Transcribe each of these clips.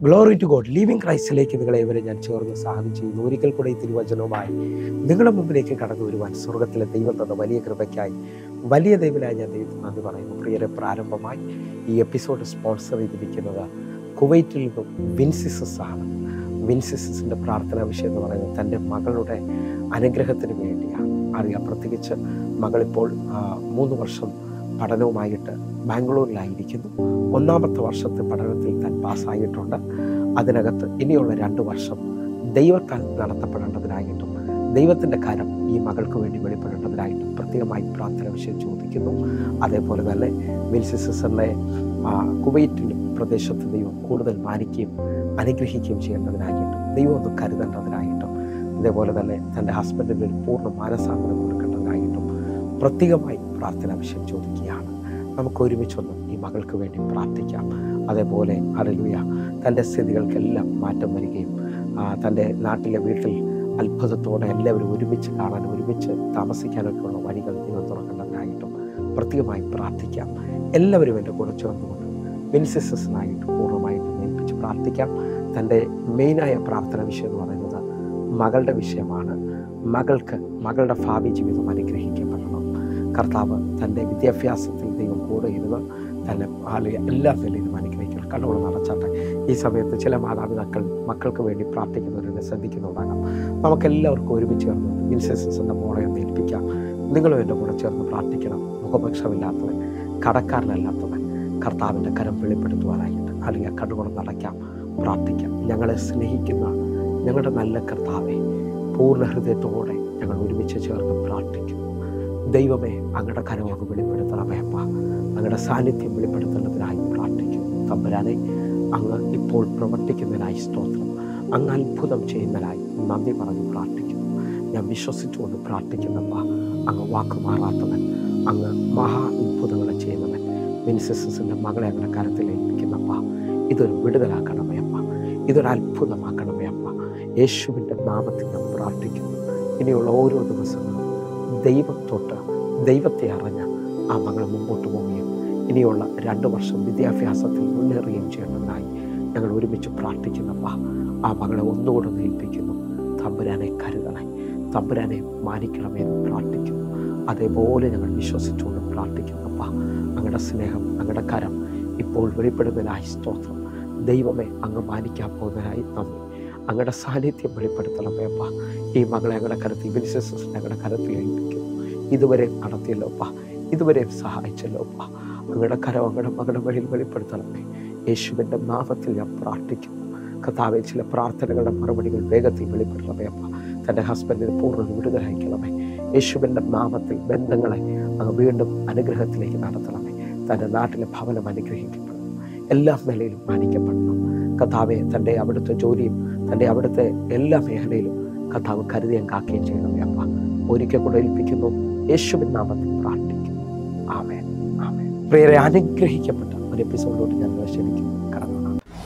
glory to God living ക്രൈസ്റ്റിലേക്ക് നിങ്ങളെ ഇവരെ ഞാൻ ചേർന്ന് സാധനം ചെയ്യുന്നു ഒരിക്കൽ കൂടെ ഈ തിരുവചനവുമായി നിങ്ങളുടെ മുമ്പിലേക്ക് കടന്നു വരുവാൻ സ്വർഗത്തിലെ ദൈവം തന്ന വലിയ കൃപയ്ക്കായി വലിയ ദൈവനായി ഞാൻ ദൈവത്തിന് നന്ദി പറയുന്നു പ്രിയരെ പ്രാരംഭമായി ഈ എപ്പിസോഡ് സ്പോൺസർ ചെയ്തിരിക്കുന്നത് കുവൈറ്റിൽ നിന്നും വിൻസിസസ് ആണ് വിൻസിസസിൻ്റെ പ്രാർത്ഥനാ വിഷയം എന്ന് പറയുന്നത് തൻ്റെ മകളുടെ അനുഗ്രഹത്തിന് വേണ്ടിയാണ് അറിയാം പ്രത്യേകിച്ച് മകളിപ്പോൾ ആ, മൂന്ന് വർഷം പഠനവുമായിട്ട് ബാംഗ്ലൂരിലായിരിക്കുന്നു ഒന്നാമത്തെ വർഷത്തെ പഠനത്തിൽ താൻ പാസ്സായിട്ടുണ്ട് അതിനകത്ത് ഇനിയുള്ള രണ്ട് വർഷം ദൈവത്താൽ നടത്തപ്പെടേണ്ടതിനായിട്ടും ദൈവത്തിൻ്റെ കരം ഈ മകൾക്ക് വേണ്ടി വെളിപ്പെടേണ്ടതിനായിട്ടും പ്രത്യേകമായി പ്രാർത്ഥന വിഷയം ചോദിക്കുന്നു അതേപോലെ തന്നെ വിൻസിസറിനെ കുവൈറ്റിൽ പ്രദേശത്ത് ദൈവം കൂടുതൽ മാനിക്കുകയും അനുഗ്രഹിക്കുകയും ചെയ്യേണ്ടതിനായിട്ടും ദൈവം ഒന്ന് കരുതേണ്ടതിനായിട്ടും അതേപോലെ തന്നെ തൻ്റെ ഹസ്ബൻഡിന് ഒരു പൂർണ്ണ മാനസാന്തരം കൊടുക്കേണ്ടതിനായിട്ടും പ്രത്യേകമായി പ്രാർത്ഥനാ വിഷയം ചോദിക്കുകയാണ് നമുക്ക് ഒരുമിച്ചൊന്ന് ഈ മകൾക്ക് വേണ്ടി പ്രാർത്ഥിക്കാം അതേപോലെ അരലുയ തൻ്റെ സ്ഥിതികൾക്കെല്ലാം മാറ്റം വരികയും ആ, തൻ്റെ നാട്ടിലെ വീട്ടിൽ അത്ഭുതത്തോടെ എല്ലാവരും ഒരുമിച്ച് കാണാൻ ഒരുമിച്ച് താമസിക്കാനൊക്കെയുള്ള വഴികൾ ദൈവം തുറക്കേണ്ടതിനായിട്ടും പ്രത്യേകമായി പ്രാർത്ഥിക്കാം എല്ലാവരും എൻ്റെ കൂടെ ചേർന്നുകൊണ്ട് വിൻസിസസിനായിട്ട് പൂർണ്ണമായിട്ട് ഏൽപ്പിച്ച് പ്രാർത്ഥിക്കാം തൻ്റെ മെയിനായ പ്രാർത്ഥന വിഷയം എന്ന് പറയുന്നത് മകളുടെ വിഷയമാണ് മകൾക്ക് മകളുടെ ഭാവി ജീവിതം അനുഗ്രഹിക്കപ്പെടണം കർത്താവ് തൻ്റെ വിദ്യാഭ്യാസത്തിൽ ദൈവം കൂടെ ഇരുന്ന് തന്നെ ആളുകൾ എല്ലാ നിലയിലും അനുഗ്രഹിക്കണം കണ്ണുകൾ നടച്ചാട്ടെ ഈ സമയത്ത് ചില മാതാപിതാക്കൾ മക്കൾക്ക് വേണ്ടി പ്രാർത്ഥിക്കുന്നവരെ ശ്രദ്ധിക്കുന്നുണ്ടാകാം നമുക്കെല്ലാവർക്കും ഒരുമിച്ച് ചേർന്ന് വിൻസെൻസസ് എന്ന മോളെ ഒന്ന് ഏൽപ്പിക്കാം നിങ്ങളും എൻ്റെ കൂടെ ചേർന്ന് പ്രാർത്ഥിക്കണം മുഖപക്ഷമില്ലാത്തവൻ കടക്കാരനല്ലാത്തവൻ കർത്താവിൻ്റെ കരം വെളിപ്പെടുത്തുവാനായിട്ട് അല്ലെങ്കിൽ ആ കണ്ണുകൾ നടക്കാം പ്രാർത്ഥിക്കാം ഞങ്ങളെ സ്നേഹിക്കുന്ന ഞങ്ങളുടെ നല്ല കർത്താവെ പൂർണ്ണ ഹൃദയത്തോടെ ഞങ്ങൾ ഒരുമിച്ച് ചേർന്ന് പ്രാർത്ഥിക്കുന്നു ദൈവമേ അങ്ങയുടെ കരം അങ്ങ് വെളിപ്പെടുത്തണമേ അപ്പ അങ്ങയുടെ സാന്നിധ്യം വെളിപ്പെടുത്തേണ്ടതിനായി പ്രാർത്ഥിക്കുന്നു തമ്പുരാനെ അങ്ങ് ഇപ്പോൾ പ്രവർത്തിക്കുന്നതിനായി സ്തോത്രം അങ്ങ് അത്ഭുതം ചെയ്യുന്നതിനായി നന്ദി പറഞ്ഞ് പ്രാർത്ഥിക്കുന്നു ഞാൻ വിശ്വസിച്ചുകൊണ്ട് പ്രാർത്ഥിക്കുന്നപ്പ അങ്ങ് വാക്കുമാറാത്തവൻ അങ്ങ് മഹാ അത്ഭുതങ്ങളെ ചെയ്യുന്നവൻ മിനിസിസസിൻ്റെ മകളെ അങ്ങയുടെ കരത്തിൽ ഏൽപ്പിക്കുന്നപ്പ ഇതൊരു വിടുതലാക്കണമേ അപ്പ ഇതൊരു അത്ഭുതമാക്കണമേ അപ്പ യേശുവിൻ്റെ നാമത്തിൽ ഞാൻ പ്രാർത്ഥിക്കുന്നു ഇനിയുള്ള ഓരോ ദിവസങ്ങളും ദൈവം തൊട്ട് ദൈവത്തെ അറിഞ്ഞ് ആ മകൾ മുമ്പോട്ട് പോവുകയും ഇനിയുള്ള രണ്ട് വർഷം വിദ്യാഭ്യാസത്തിൽ മുന്നേറുകയും ചെയ്യേണ്ടതിനായി ഞങ്ങൾ ഒരുമിച്ച് പ്രാർത്ഥിക്കുന്നപ്പ ആ മകളെ ഒന്നുകൂടെ ഒന്ന് ഏൽപ്പിക്കുന്നു തമ്പുരാനെ കരുതണേ തമ്പുരാനെ മാനിക്കണമേ എന്ന് പ്രാർത്ഥിക്കുന്നു അതേപോലെ ഞങ്ങൾ വിശ്വസിച്ചുകൊണ്ട് പ്രാർത്ഥിക്കുന്നപ്പ അങ്ങയുടെ സ്നേഹം അങ്ങയുടെ കരം ഇപ്പോൾ വെളിപ്പെടുന്നതിനായി സ്തോത്രം ദൈവമേ അങ്ങ് മാനിക്കാൻ പോകുന്നതിനായി നന്ദി അങ്ങയുടെ സാന്നിധ്യം വെളിപ്പെടുത്തണമേ അപ്പ ഈ മകളെ ഞങ്ങളുടെ കരത്തിൽ വിനിസസ് ഞങ്ങളുടെ കരത്തിൽ ഏൽപ്പിക്കുന്നു ഇതുവരെ നടത്തിയല്ലോ അപ്പ ഇതുവരെ സഹായിച്ചല്ലോ അപ്പ അങ്ങയുടെ കരം അങ്ങയുടെ മകളുടെ വഴിയിൽ വെളിപ്പെടുത്തണമേ യേശുവിൻ്റെ നാമത്തിൽ ഞാൻ പ്രാർത്ഥിക്കുന്നു കഥാവെ ചില പ്രാർത്ഥനകളുടെ മറുപടികൾ വേഗത്തിൽ വെളിപ്പെടണമേ അപ്പ തൻ്റെ ഹസ്ബൻഡിന് പൂർണ്ണ വിടുതലയക്കണമേ യേശുവിൻ്റെ നാമത്തിൽ ബന്ധങ്ങളെ അങ്ങ് വീണ്ടും അനുഗ്രഹത്തിലേക്ക് നടത്തണമേ തൻ്റെ നാട്ടിലെ ഭവനം അനുഗ്രഹിക്കപ്പെടണം എല്ലാ നിലയിലും മാനിക്കപ്പെടണം കഥാവെ തൻ്റെ അവിടുത്തെ ജോലിയും തൻ്റെ അവിടുത്തെ എല്ലാ മേഖലയിലും കഥാവ് കരുതിയും കാക്കുകയും ചെയ്യണമേ അപ്പ ഒരിക്കൽ കൂടെ ഏൽപ്പിക്കുന്നു യേശുവിൻ നാമത്തിൽ പ്രാർത്ഥിക്കുന്നു ആമേൻ ആമേൻ പ്രിയരെ അനുഗ്രഹിക്കപ്പെട്ട ഒരു എപ്പിസോഡിലോട്ട് ഞാൻ ക്ഷണിക്കുന്നു കടന്നു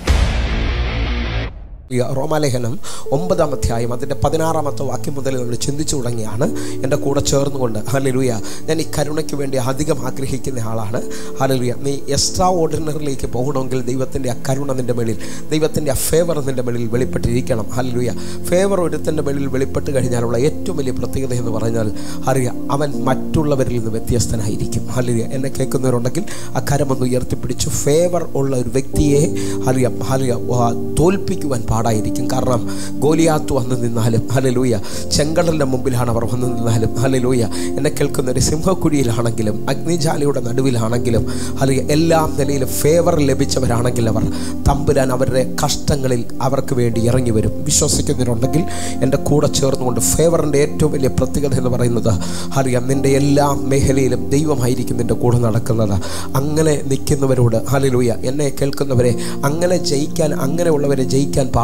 ഈ റോമാലേഖനം ഒമ്പതാം അധ്യായം അതിൻ്റെ പതിനാറാമത്തെ വാക്യം മുതൽ നമ്മൾ ചിന്തിച്ചു തുടങ്ങിയാണ് എൻ്റെ കൂടെ ചേർന്നുകൊണ്ട് ഹലലുയ ഞാൻ ഈ കരുണയ്ക്ക് വേണ്ടി അധികം ആഗ്രഹിക്കുന്ന ആളാണ് ഹലലുയ നീ എക്സ്ട്രാ ഓർഡിനറിലേക്ക് പോകണമെങ്കിൽ ദൈവത്തിൻ്റെ ആ കരുണ നിൻ്റെ മേളിൽ ദൈവത്തിൻ്റെ ആ ഫേവർ നിൻ്റെ മേളിൽ വെളിപ്പെട്ടിരിക്കണം ഹലലുയ ഫേവർ ഒരുത്തൻ്റെ മേളിൽ വെളിപ്പെട്ട് കഴിഞ്ഞാലുള്ള ഏറ്റവും വലിയ പ്രത്യേകത എന്ന് പറഞ്ഞാൽ അറിയാം അവൻ മറ്റുള്ളവരിൽ നിന്ന് വ്യത്യസ്തനായിരിക്കും ഹലിയ എന്നെ കേൾക്കുന്നവരുണ്ടെങ്കിൽ ആ കരമൊന്ന് ഉയർത്തിപ്പിടിച്ചു ഫേവർ ഉള്ള ഒരു വ്യക്തിയെ ഹലിയ ഹലിയ തോൽപ്പിക്കുവാൻ പാടായിരിക്കും കാരണം ഗോലിയാത്ത് വന്നു നിന്നാലും ഹലലൂയ ചെങ്കടലിൻ്റെ മുമ്പിലാണ് അവർ വന്നു നിന്നാലും ഹലലൂയ എന്നെ കേൾക്കുന്ന ഒരു സിംഹക്കുഴിയിലാണെങ്കിലും അഗ്നിജാലയുടെ നടുവിലാണെങ്കിലും ഹലിയ എല്ലാ നിലയിലും ഫേവർ ലഭിച്ചവരാണെങ്കിൽ അവർ തമ്പുരാൻ അവരുടെ കഷ്ടങ്ങളിൽ അവർക്ക് വേണ്ടി ഇറങ്ങി വരും വിശ്വസിക്കുന്നവരുണ്ടെങ്കിൽ എൻ്റെ കൂടെ ചേർന്നുകൊണ്ട് ഫേവറിൻ്റെ ഏറ്റവും വലിയ പ്രത്യേകത എന്ന് പറയുന്നത് അറിയാം നിൻ്റെ എല്ലാ മേഖലയിലും ദൈവമായിരിക്കും നിൻ്റെ കൂടെ നടക്കുന്നത് അങ്ങനെ നിൽക്കുന്നവരോട് ഹലിലൂയ എന്നെ കേൾക്കുന്നവരെ അങ്ങനെ ജയിക്കാൻ അങ്ങനെയുള്ളവരെ ജയിക്കാൻ പാടില്ല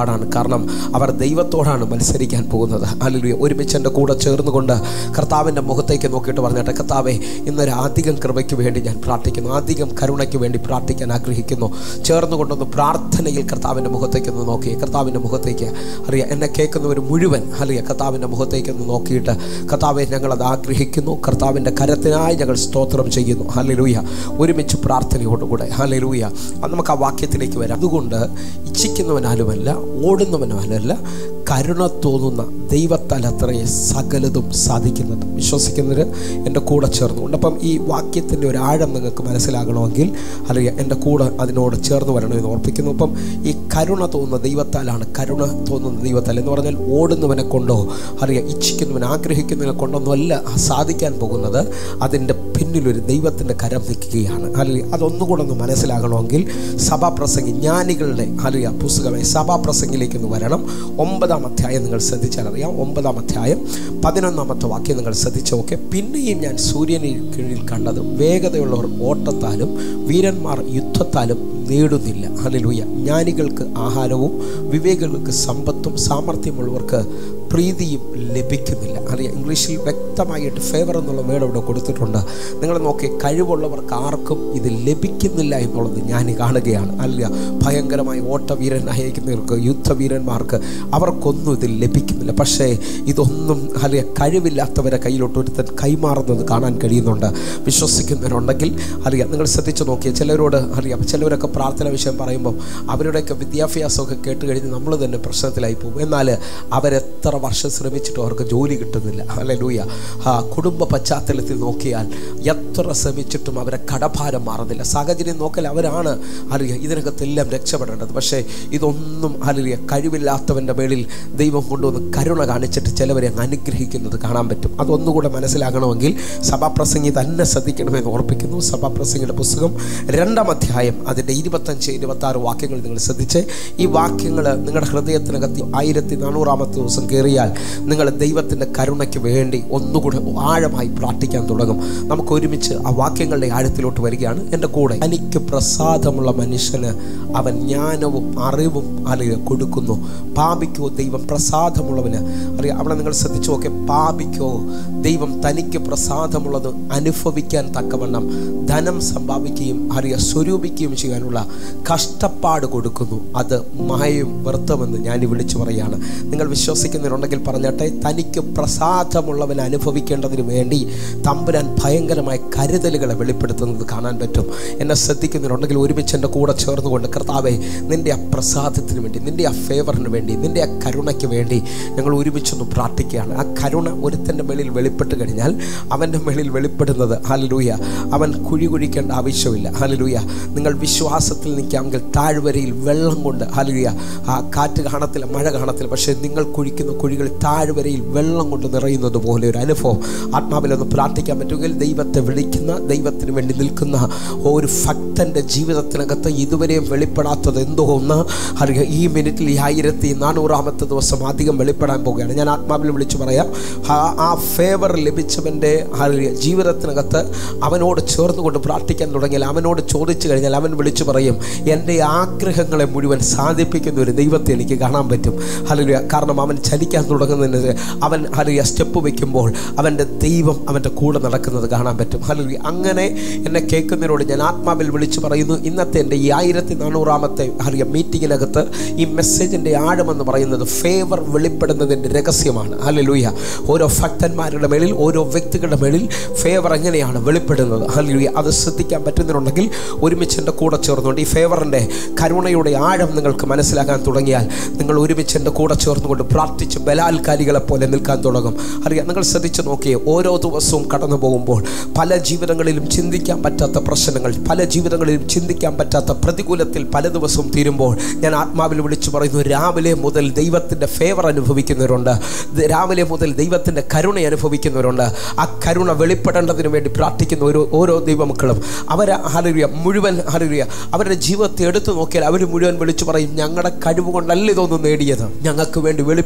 പാടാണ് കാരണം അവർ ദൈവത്തോടാണ് മത്സരിക്കാൻ പോകുന്നത് അല്ലെങ്കിൽ ഒരുമിച്ച് എൻ്റെ കൂടെ ചേർന്നുകൊണ്ട് കർത്താവിൻ്റെ മുഖത്തേക്ക് നോക്കിയിട്ട് പറഞ്ഞിട്ട് കർത്താവെ ഇന്നൊരു അധികം കൃപയ്ക്ക് വേണ്ടി ഞാൻ പ്രാർത്ഥിക്കുന്നു അധികം കരുണയ്ക്ക് വേണ്ടി പ്രാർത്ഥിക്കാൻ ആഗ്രഹിക്കുന്നു ചേർന്നുകൊണ്ടൊന്ന് പ്രാർത്ഥനയിൽ കർത്താവിൻ്റെ മുഖത്തേക്ക് ഒന്ന് നോക്കി കർത്താവിൻ്റെ മുഖത്തേക്ക് അറിയാം എന്നെ കേൾക്കുന്നവർ മുഴുവൻ അറിയാം കർത്താവിൻ്റെ മുഖത്തേക്ക് ഒന്ന് നോക്കിയിട്ട് കർത്താവെ ഞങ്ങളത് ആഗ്രഹിക്കുന്നു കർത്താവിൻ്റെ കരത്തിനായി ഞങ്ങൾ സ്തോത്രം ചെയ്യുന്നു ഹല്ലേലൂയ ഒരുമിച്ച് പ്രാർത്ഥനയോടുകൂടെ ഹല്ലേലൂയ അത് നമുക്ക് ആ വാക്യത്തിലേക്ക് വരാം അതുകൊണ്ട് ഇച്ഛിക്കുന്നവനാലുമല്ല ഓടുന്നവനാലുമല്ല കരുണ തോന്നുന്ന ദൈവത്താൽ അത്രയെ സകലതും സാധിക്കുന്നത് വിശ്വസിക്കുന്നവർ എൻ്റെ കൂടെ ചേർന്നുകൊണ്ട് അപ്പം ഈ വാക്യത്തിൻ്റെ ഒരു ആഴം നിങ്ങൾക്ക് മനസ്സിലാകണമെങ്കിൽ അല്ലെങ്കിൽ എൻ്റെ കൂടെ അതിനോട് ചേർന്ന് വരണമെന്ന് ഓർപ്പിക്കുന്നു അപ്പം ഈ കരുണ തോന്നുന്ന ദൈവത്താലാണ് കരുണ തോന്നുന്ന ദൈവത്താൽ എന്ന് പറഞ്ഞാൽ ഓടുന്നവനെ കൊണ്ടോ അറിയാം ഇച്ഛിക്കുന്നവൻ ആഗ്രഹിക്കുന്നവനെ കൊണ്ടൊന്നുമല്ല സാധിക്കാൻ പോകുന്നത് അതിൻ്റെ പിന്നിലൊരു ദൈവത്തിൻ്റെ കരം നിൽക്കുകയാണ് അല്ലെങ്കിൽ അതൊന്നുകൂടെ ഒന്ന് മനസ്സിലാകണമെങ്കിൽ സഭാപ്രസംഗി ജ്ഞാനികളുടെ അറിയ പുസ്തകമായി സഭാപ്രസംഗിലേക്ക് ഒന്ന് വരണം ഒമ്പതാം അധ്യായം നിങ്ങൾ ശ്രദ്ധിച്ചാൽ അറിയാം ഒമ്പതാം അധ്യായം പതിനൊന്നാമത്തെ വാക്യം നിങ്ങൾ ശ്രദ്ധിച്ചു നോക്കെ പിന്നെയും ഞാൻ സൂര്യനിൽ കീഴിൽ കണ്ടത് വേഗതയുള്ളവർ ഓട്ടത്താലും വീരന്മാർ യുദ്ധത്താലും നേടുന്നില്ല ഹല്ലേലൂയ ജ്ഞാനികൾക്ക് ആഹാരവും വിവേകികൾക്ക് സമ്പത്തും സാമർഥ്യമുള്ളവർക്ക് പ്രീതിയും ലഭിക്കുന്നില്ല അറിയാം ഇംഗ്ലീഷിൽ വ്യക്തമായിട്ട് ഫേവർ എന്നുള്ള വേർഡ് ഇവിടെ കൊടുത്തിട്ടുണ്ട് നിങ്ങൾ നോക്കി കഴിവുള്ളവർക്ക് ആർക്കും ഇത് ലഭിക്കുന്നില്ല എന്നുള്ളത് ഞാൻ കാണുകയാണ് അല്ല ഭയങ്കരമായ ഓട്ടവീരനായിരിക്കുന്നവർക്ക് യുദ്ധവീരന്മാർക്ക് അവർക്കൊന്നും ഇത് ലഭിക്കുന്നില്ല പക്ഷേ ഇതൊന്നും അല്ലെ കഴിവില്ലാത്തവരെ കയ്യിലോട്ട് ഒരുത്തൻ കൈമാറുന്നത് കാണാൻ കഴിയുന്നുണ്ട് വിശ്വസിക്കുന്നവരുണ്ടെങ്കിൽ അറിയാം നിങ്ങൾ ശ്രദ്ധിച്ചു നോക്കിയ ചിലരോട് അറിയാം ചിലവരൊക്കെ പ്രാർത്ഥന വിഷയം പറയുമ്പോൾ അവരുടെയൊക്കെ വിദ്യാഭ്യാസമൊക്കെ കേട്ട് കഴിഞ്ഞ് നമ്മൾ തന്നെ പ്രശ്നത്തിലായി പോകും എന്നാൽ അവരെത്ര വർഷം ശ്രമിച്ചിട്ടും അവർക്ക് ജോലി കിട്ടുന്നില്ല അല്ലെ ലൂയ ആ കുടുംബ പശ്ചാത്തലത്തിൽ നോക്കിയാൽ എത്ര ശ്രമിച്ചിട്ടും അവരെ കടഭാരം മാറുന്നില്ല സാഹചര്യം നോക്കൽ അവരാണ് അറിയുക ഇതിനകത്തെല്ലാം രക്ഷപ്പെടേണ്ടത് പക്ഷേ ഇതൊന്നും അറിയുക കഴിവില്ലാത്തവൻ്റെ മേളിൽ ദൈവം കൊണ്ടുവന്ന് കരുണ കാണിച്ചിട്ട് ചിലവരെ അങ്ങ് അനുഗ്രഹിക്കുന്നത് കാണാൻ പറ്റും അതൊന്നുകൂടെ മനസ്സിലാകണമെങ്കിൽ സഭാപ്രസംഗി തന്നെ ശ്രദ്ധിക്കണമെന്ന് ഓർപ്പിക്കുന്നു സഭാപ്രസംഗിയുടെ പുസ്തകം രണ്ടാം അധ്യായം അതിൻ്റെ ഇരുപത്തഞ്ച് ഇരുപത്തി ആറ് വാക്യങ്ങൾ നിങ്ങൾ ശ്രദ്ധിച്ച് ഈ വാക്യങ്ങൾ നിങ്ങളുടെ ഹൃദയത്തിനകത്ത് ആയിരത്തി നാനൂറാമത്തെ ദിവസം കയറിയാൽ നിങ്ങൾ ദൈവത്തിൻ്റെ കരുണയ്ക്ക് വേണ്ടി ഒന്നുകൂടെ ആഴമായി പ്രാർത്ഥിക്കാൻ തുടങ്ങും നമുക്ക് ഒരുമിച്ച് ആ വാക്യങ്ങളുടെ ആഴത്തിലോട്ട് വരികയാണ് എൻ്റെ കൂടെ എനിക്ക് പ്രസാദമുള്ള മനുഷ്യന് അവൻ ജ്ഞാനവും അറിവും അല്ലെങ്കിൽ കൊടുക്കുന്നു പാപിക്കോ ദൈവം പ്രസാദമുള്ളവന് അറിയാം അവിടെ നിങ്ങൾ ശ്രദ്ധിച്ചു നോക്കെ പാപിക്കോ ദൈവം തനിക്ക് പ്രസാദമുള്ളത് അനുഭവിക്കാൻ തക്കവണ്ണം ധനം സമ്പാദിക്കുകയും അറിയ സ്വരൂപിക്കുകയും ചെയ്യാനുള്ള കഷ്ടപ്പാട് കൊടുക്കുന്നു അത് മായയും വ്യർത്ഥമെന്ന് ഞാൻ വിളിച്ചു പറയാണ് നിങ്ങൾ വിശ്വസിക്കുന്നവരുണ്ടെങ്കിൽ പറഞ്ഞട്ടെ തനിക്ക് പ്രസാദമുള്ളവൻ അനുഭവിക്കേണ്ടതിന് വേണ്ടി തമ്പുരാൻ ഭയങ്കരമായ കരുതലുകളെ വെളിപ്പെടുത്തുന്നത് കാണാൻ പറ്റും എന്നെ ശ്രദ്ധിക്കുന്നവരുണ്ടെങ്കിൽ ഒരുമിച്ച് എൻ്റെ കൂടെ ചേർന്നുകൊണ്ട് കർത്താവെ നിൻ്റെ ആ പ്രസാദത്തിന് വേണ്ടി നിൻ്റെ ആ ഫേവറിന് വേണ്ടി നിൻ്റെ ആ കരുണയ്ക്ക് വേണ്ടി ഞങ്ങൾ ഒരുമിച്ചൊന്ന് പ്രാർത്ഥിക്കുകയാണ് ആ കരുണ ഒരുത്തൻ്റെ മേളിൽ വെളിപ്പെട്ട് കഴിഞ്ഞാൽ അവൻ്റെ മേളിൽ വെളിപ്പെടുന്നത് ഹലലൂയ അവൻ കുഴി കുഴിക്കേണ്ട ആവശ്യമില്ല ഹലലൂയ നിങ്ങൾ വിശ്വാസത്തിൽ നിൽക്കാമെങ്കിൽ താഴ്വരയിൽ വെള്ളം കൊണ്ട് ഹലലൂയ ആ കാറ്റ് കാണത്തില്ല മഴ കാണത്തില്ല പക്ഷേ നിങ്ങൾ കുഴിക്കുന്ന കുഴികൾ താഴ്വരയിൽ വെള്ളം കൊണ്ട് നിറയുന്നത് പോലെ ഒരു അനുഭവം ആത്മാവിലൊന്ന് പ്രാർത്ഥിക്കാൻ പറ്റുമെങ്കിൽ ദൈവത്തെ വിളിക്കുന്ന ദൈവത്തിന് വേണ്ടി നിൽക്കുന്ന ഒരു ഭക്തൻ്റെ ജീവിതത്തിനകത്ത് ഇതുവരെയും വെളിപ്പെടാത്തത് എന്തോ ഒന്ന് അറിയുക ഈ മിനിറ്റിൽ ഈ ആയിരത്തി നാനൂറാമത്തെ ദിവസം അധികം വെളിപ്പെടാൻ പോവുകയാണ് ഞാൻ ആത്മാവിൽ വിളിച്ചു പറയാം ആ- ആ ഫേവർ ലഭിച്ചവൻ്റെ അറിയുക ജീവിതത്തിനകത്ത് അവനോട് ചേർന്നുകൊണ്ട് പ്രാർത്ഥിക്കാൻ തുടങ്ങിയാൽ അവനോട് ചോദിച്ചു കഴിഞ്ഞാൽ അവൻ വിളിച്ചു പറയും എൻ്റെ ആഗ്രഹങ്ങളെ മുഴുവൻ സാധിപ്പിക്കുന്ന ഒരു ദൈവത്തെ എനിക്ക് കാണാൻ പറ്റും ഹലുയ കാരണം അവൻ ചലിക്കാൻ തുടങ്ങുന്നതിന് അവൻ ഹലുയ സ്റ്റെപ്പ് വയ്ക്കുമ്പോൾ അവൻ്റെ ദൈവം അവൻ്റെ കൂടെ നടക്കുന്നത് കാണാൻ പറ്റും ഹലുയ അങ്ങനെ എന്നെ കേൾക്കുന്നതിനോട് ഞാൻ ആത്മാവിൽ വിളിച്ചു പറയുന്നു ഇന്നത്തെ എൻ്റെ ഈ ആയിരത്തി നാനൂറാമത്തെ ഹലുയ മീറ്റിങ്ങിനകത്ത് ഈ മെസ്സേജിൻ്റെ ആഴമെന്ന് പറയുന്നത് ഫേവർ വെളിപ്പെടുന്നതിൻ്റെ രഹസ്യമാണ് ഹല്ലേലൂയ ഓരോ ഭക്തന്മാരുടെ മേളിൽ ഓരോ വ്യക്തികളുടെ മേളിൽ ഫേവർ എങ്ങനെയാണ് വെളിപ്പെടുന്നത് ഹല്ലേലൂയ അത് ശ്രദ്ധിക്കാൻ പറ്റുന്നുണ്ടെങ്കിൽ ഒരുമിച്ച് എൻ്റെ കൂടെ ചേർന്നുകൊണ്ട് ഈ ഫേവറിൻ്റെ കരുണയുടെ ആഴം നിങ്ങൾക്ക് മനസ്സിലാക്കാൻ തുടങ്ങിയാൽ നിങ്ങൾ ഒരുമിച്ച് എൻ്റെ കൂടെ ചേർന്നുകൊണ്ട് പ്രാർത്ഥിച്ച് ബലാൽക്കാരികളെ പോലെ നിൽക്കാൻ തുടങ്ങും അറിയാം നിങ്ങൾ ശ്രദ്ധിച്ച് നോക്കിയേ ഓരോ ദിവസവും കടന്നു പോകുമ്പോൾ പല ജീവിതങ്ങളിലും ചിന്തിക്കാൻ പറ്റാത്ത പ്രശ്നങ്ങൾ പല ജീവിതങ്ങളിലും ചിന്തിക്കാൻ പറ്റാത്ത പ്രതികൂലത്തിൽ പല ദിവസവും തീരുമ്പോൾ ഞാൻ ആത്മാവിൽ വിളിച്ചു പറയുന്നു രാവിലെ മുതൽ ദൈവത്തിൻ്റെ ഫേവർ അനുഭവിക്കുന്നവരുണ്ട് ദ- രാവിലെ മുതൽ ദൈവത്തിൻ്റെ കരുണ അനുഭവിക്കുന്നവരുണ്ട് ആ കരുണ വെളിപ്പെടേണ്ടതിന് വേണ്ടി പ്രാർത്ഥിക്കുന്ന ഓരോ ഓരോ ദൈവമക്കളും അവർ ഹലരിയ മുഴുവൻ ഹലരിയ അവരുടെ ജീവിതത്തെ എടുത്തു നോക്കിയാൽ അവർ മുഴുവൻ വിളിച്ചു പറയും ഞങ്ങളുടെ കഴിവ് കൊണ്ടല്ല ഇതൊന്നും നേടിയത് ഞങ്ങൾക്ക് വേണ്ടി വെളിപ്പെട്ട ഒരു ദൈവം